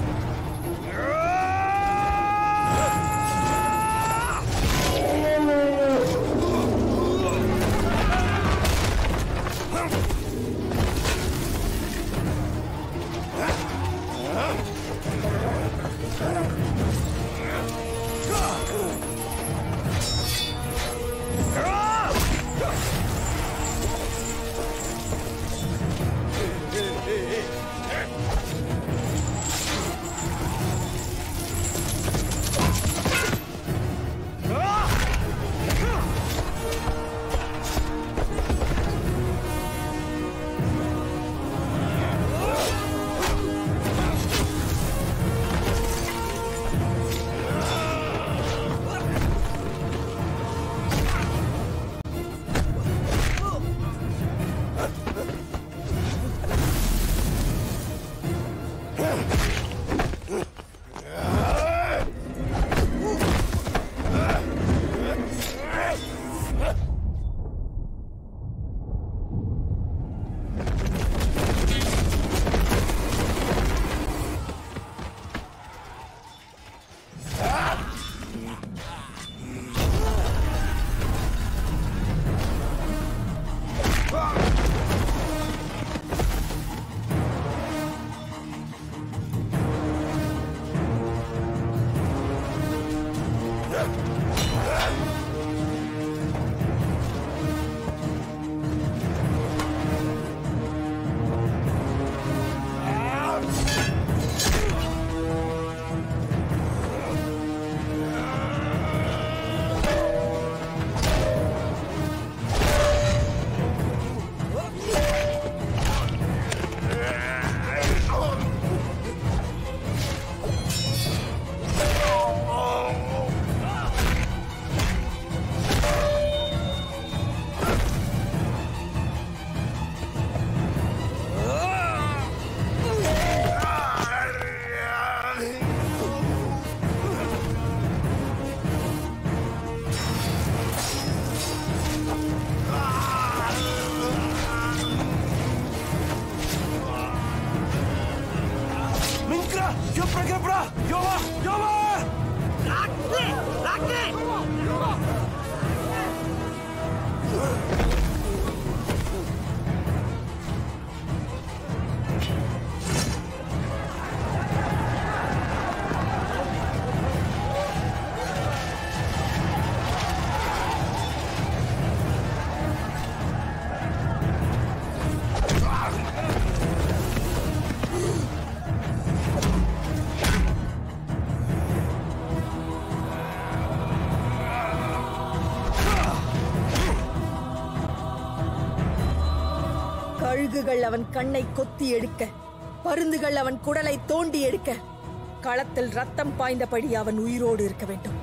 கழுகுகள் அவன் கண்ணை கொத்தி எடுக்க பருந்துகள் அவன் குடலை தோண்டி எடுக்க களத்தில் ரத்தம் பாய்ந்தபடி அவன் உயிரோடு இருக்க வேண்டும்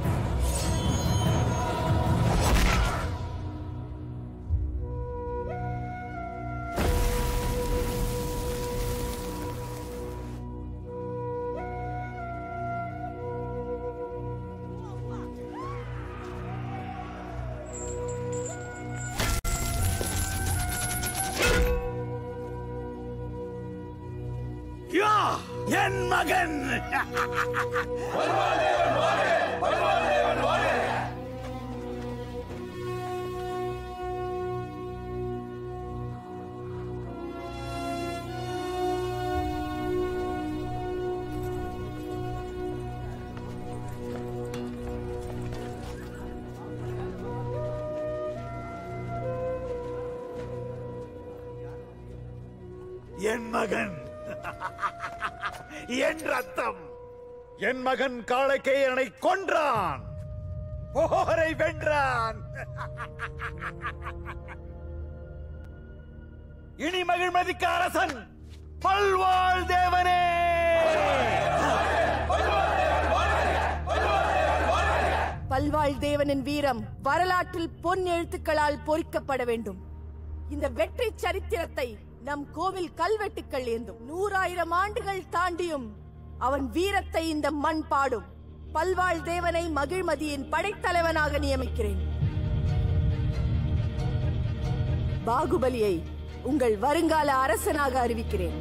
யா என் மகன் என் மகன் என் ரத்தம் என் மகன் காளைக்கேயனை கொன்றான் போரை வென்றான் இனி மகிழ்மதிக்க அரசன் பல்வாழ் தேவனே பல்வாழ் தேவனின் வீரம் வரலாற்றில் பொன் எழுத்துக்களால் பொறிக்கப்பட வேண்டும் இந்த வெற்றி சரித்திரத்தை நம் கோவில் கல்வெட்டுக்கள் ஏந்தும் நூறாயிரம் ஆண்டுகள் தாண்டியும் அவன் வீரத்தை இந்த மண் பாடும் பல்வாழ் தேவனை மகிழ்மதியின் படைத்தலைவனாக நியமிக்கிறேன் பாகுபலியை உங்கள் வருங்கால அரசனாக அறிவிக்கிறேன்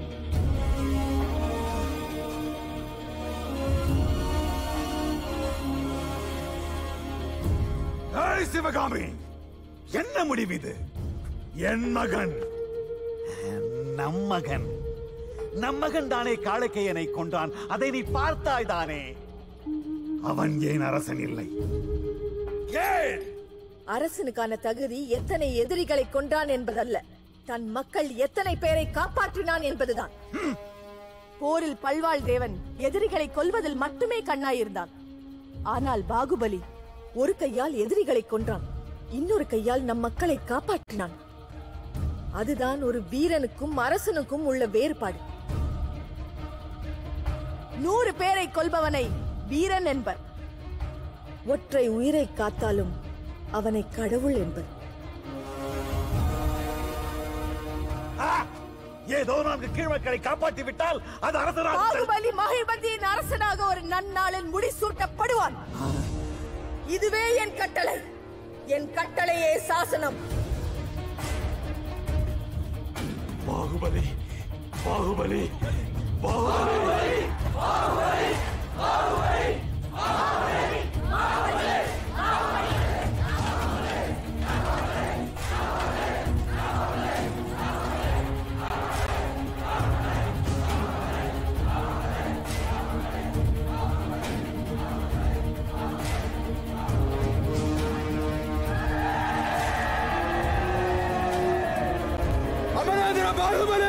ஏய் சிவகாமி என்ன முடிவு இது என் மகன் நம் மகன் நம் மகன் தானே காளைக்கையனை கொன்றான் அதை நீ பார்த்தாய் தானே அவன் ஏன் அரசன் இல்லை ஏன் அரசனுக்கான தகுதி எத்தனை எதிரிகளை கொன்றான் என்பதல்ல தன் மக்கள் எத்தனை பேரை காப்பாற்றினான் என்பதுதான் போரில் பல்வாழ் தேவன் எதிரிகளை கொல்வதில் மட்டுமே கண்ணாயிருந்தான் ஆனால் பாகுபலி ஒரு கையால் எதிரிகளை கொன்றான் இன்னொரு கையால் நம் மக்களை காப்பாற்றினான் அதுதான் ஒரு வீரனுக்கும் அரசனுக்கும் உள்ள வேறுபாடு நூறு பேரை கொல்பவனை வீரன் என்பர் ஒற்றை உயிரை காத்தாலும் அவனை கடவுள் என்பர் ஏதோ நான்கு கீழ்மக்களை காப்பாற்றி விட்டால் அது அரசனாக பாகுபலி மகிழ்மதியின் அரசனாக ஒரு நன்னாளில் முடிசூட்டப்படுவான் இதுவே என் கட்டளை என் கட்டளையே சாசனம் பாகுபலி பாகுபலி பாகுபலி அமராந்திர பாகுபலி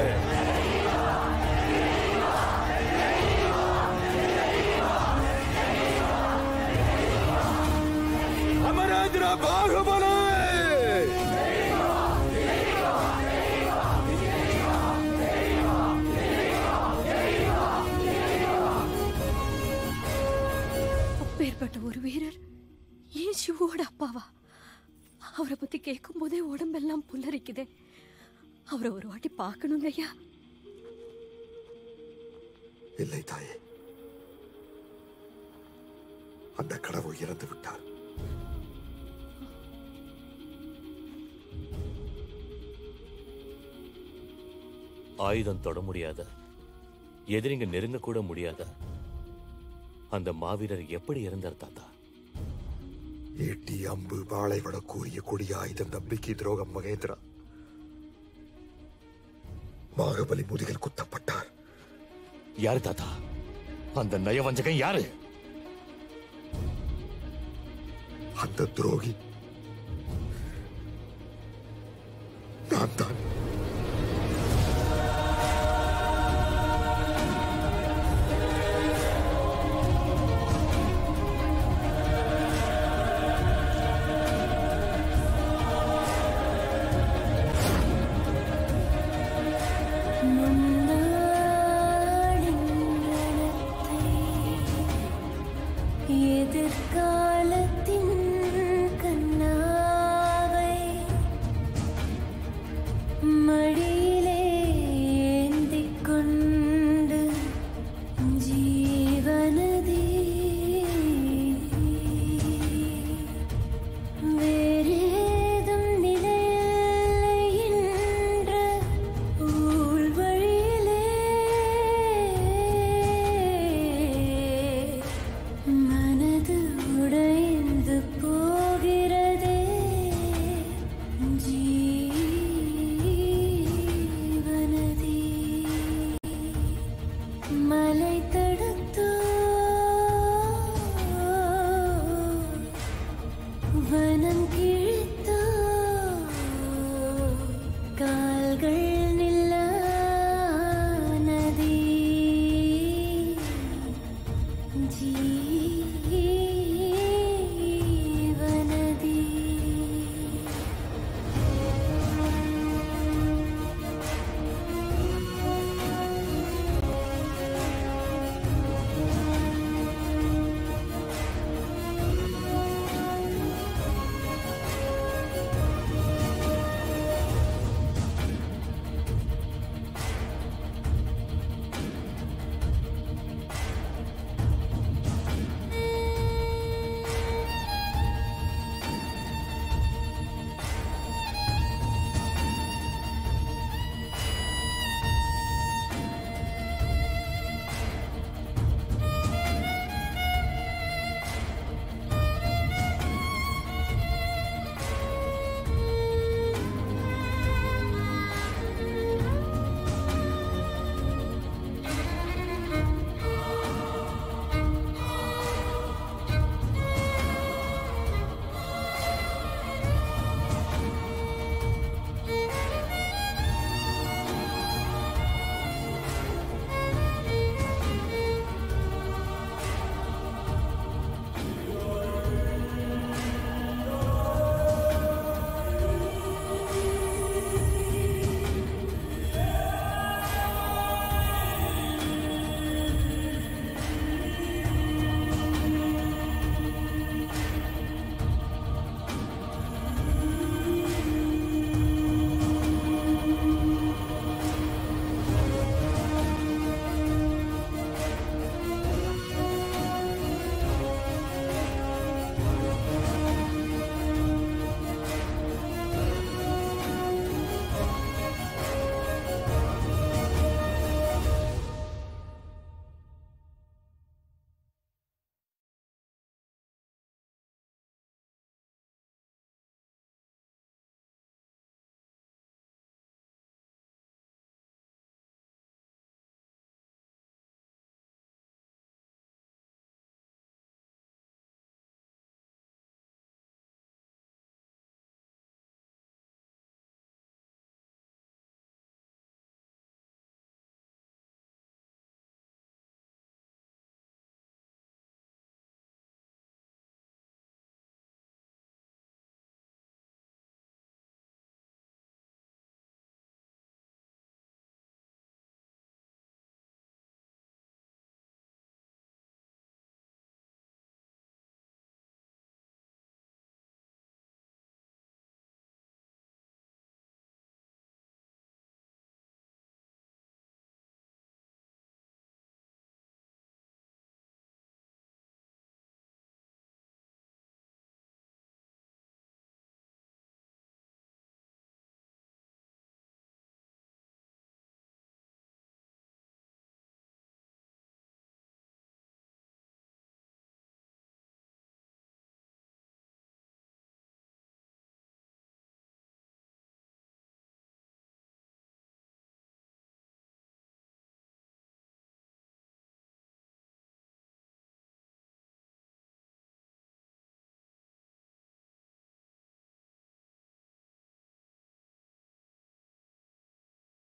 அமராந்திர பாகுபலி அப்பேற்பட்ட ஒரு வீரர் ஏன் சிவோட அப்பாவா அவரை பத்தி கேட்கும் போதே உடம்பெல்லாம் புல்லரிக்குதே அவரை ஒரு வாட்டி பார்க்கணுங்க ஐயா இல்லை தாயே அந்த கடவுள் இறந்து விட்டார் ஆயுதம் தொட முடியாத எதிரிங்க நெருங்க கூட முடியாத அந்த மாவீரர் எப்படி இறந்தார் தாத்தா ஈட்டி அம்பு வாளை விட கூறிய கொடிய ஆயுதம் நம்பிக்கை துரோகம் மகேந்திரா பாகுபலி முதுகில் குத்தப்பட்டார் யாரு தாத்தா அந்த நயவஞ்சகன் யாரு அந்த துரோகி நான் தான்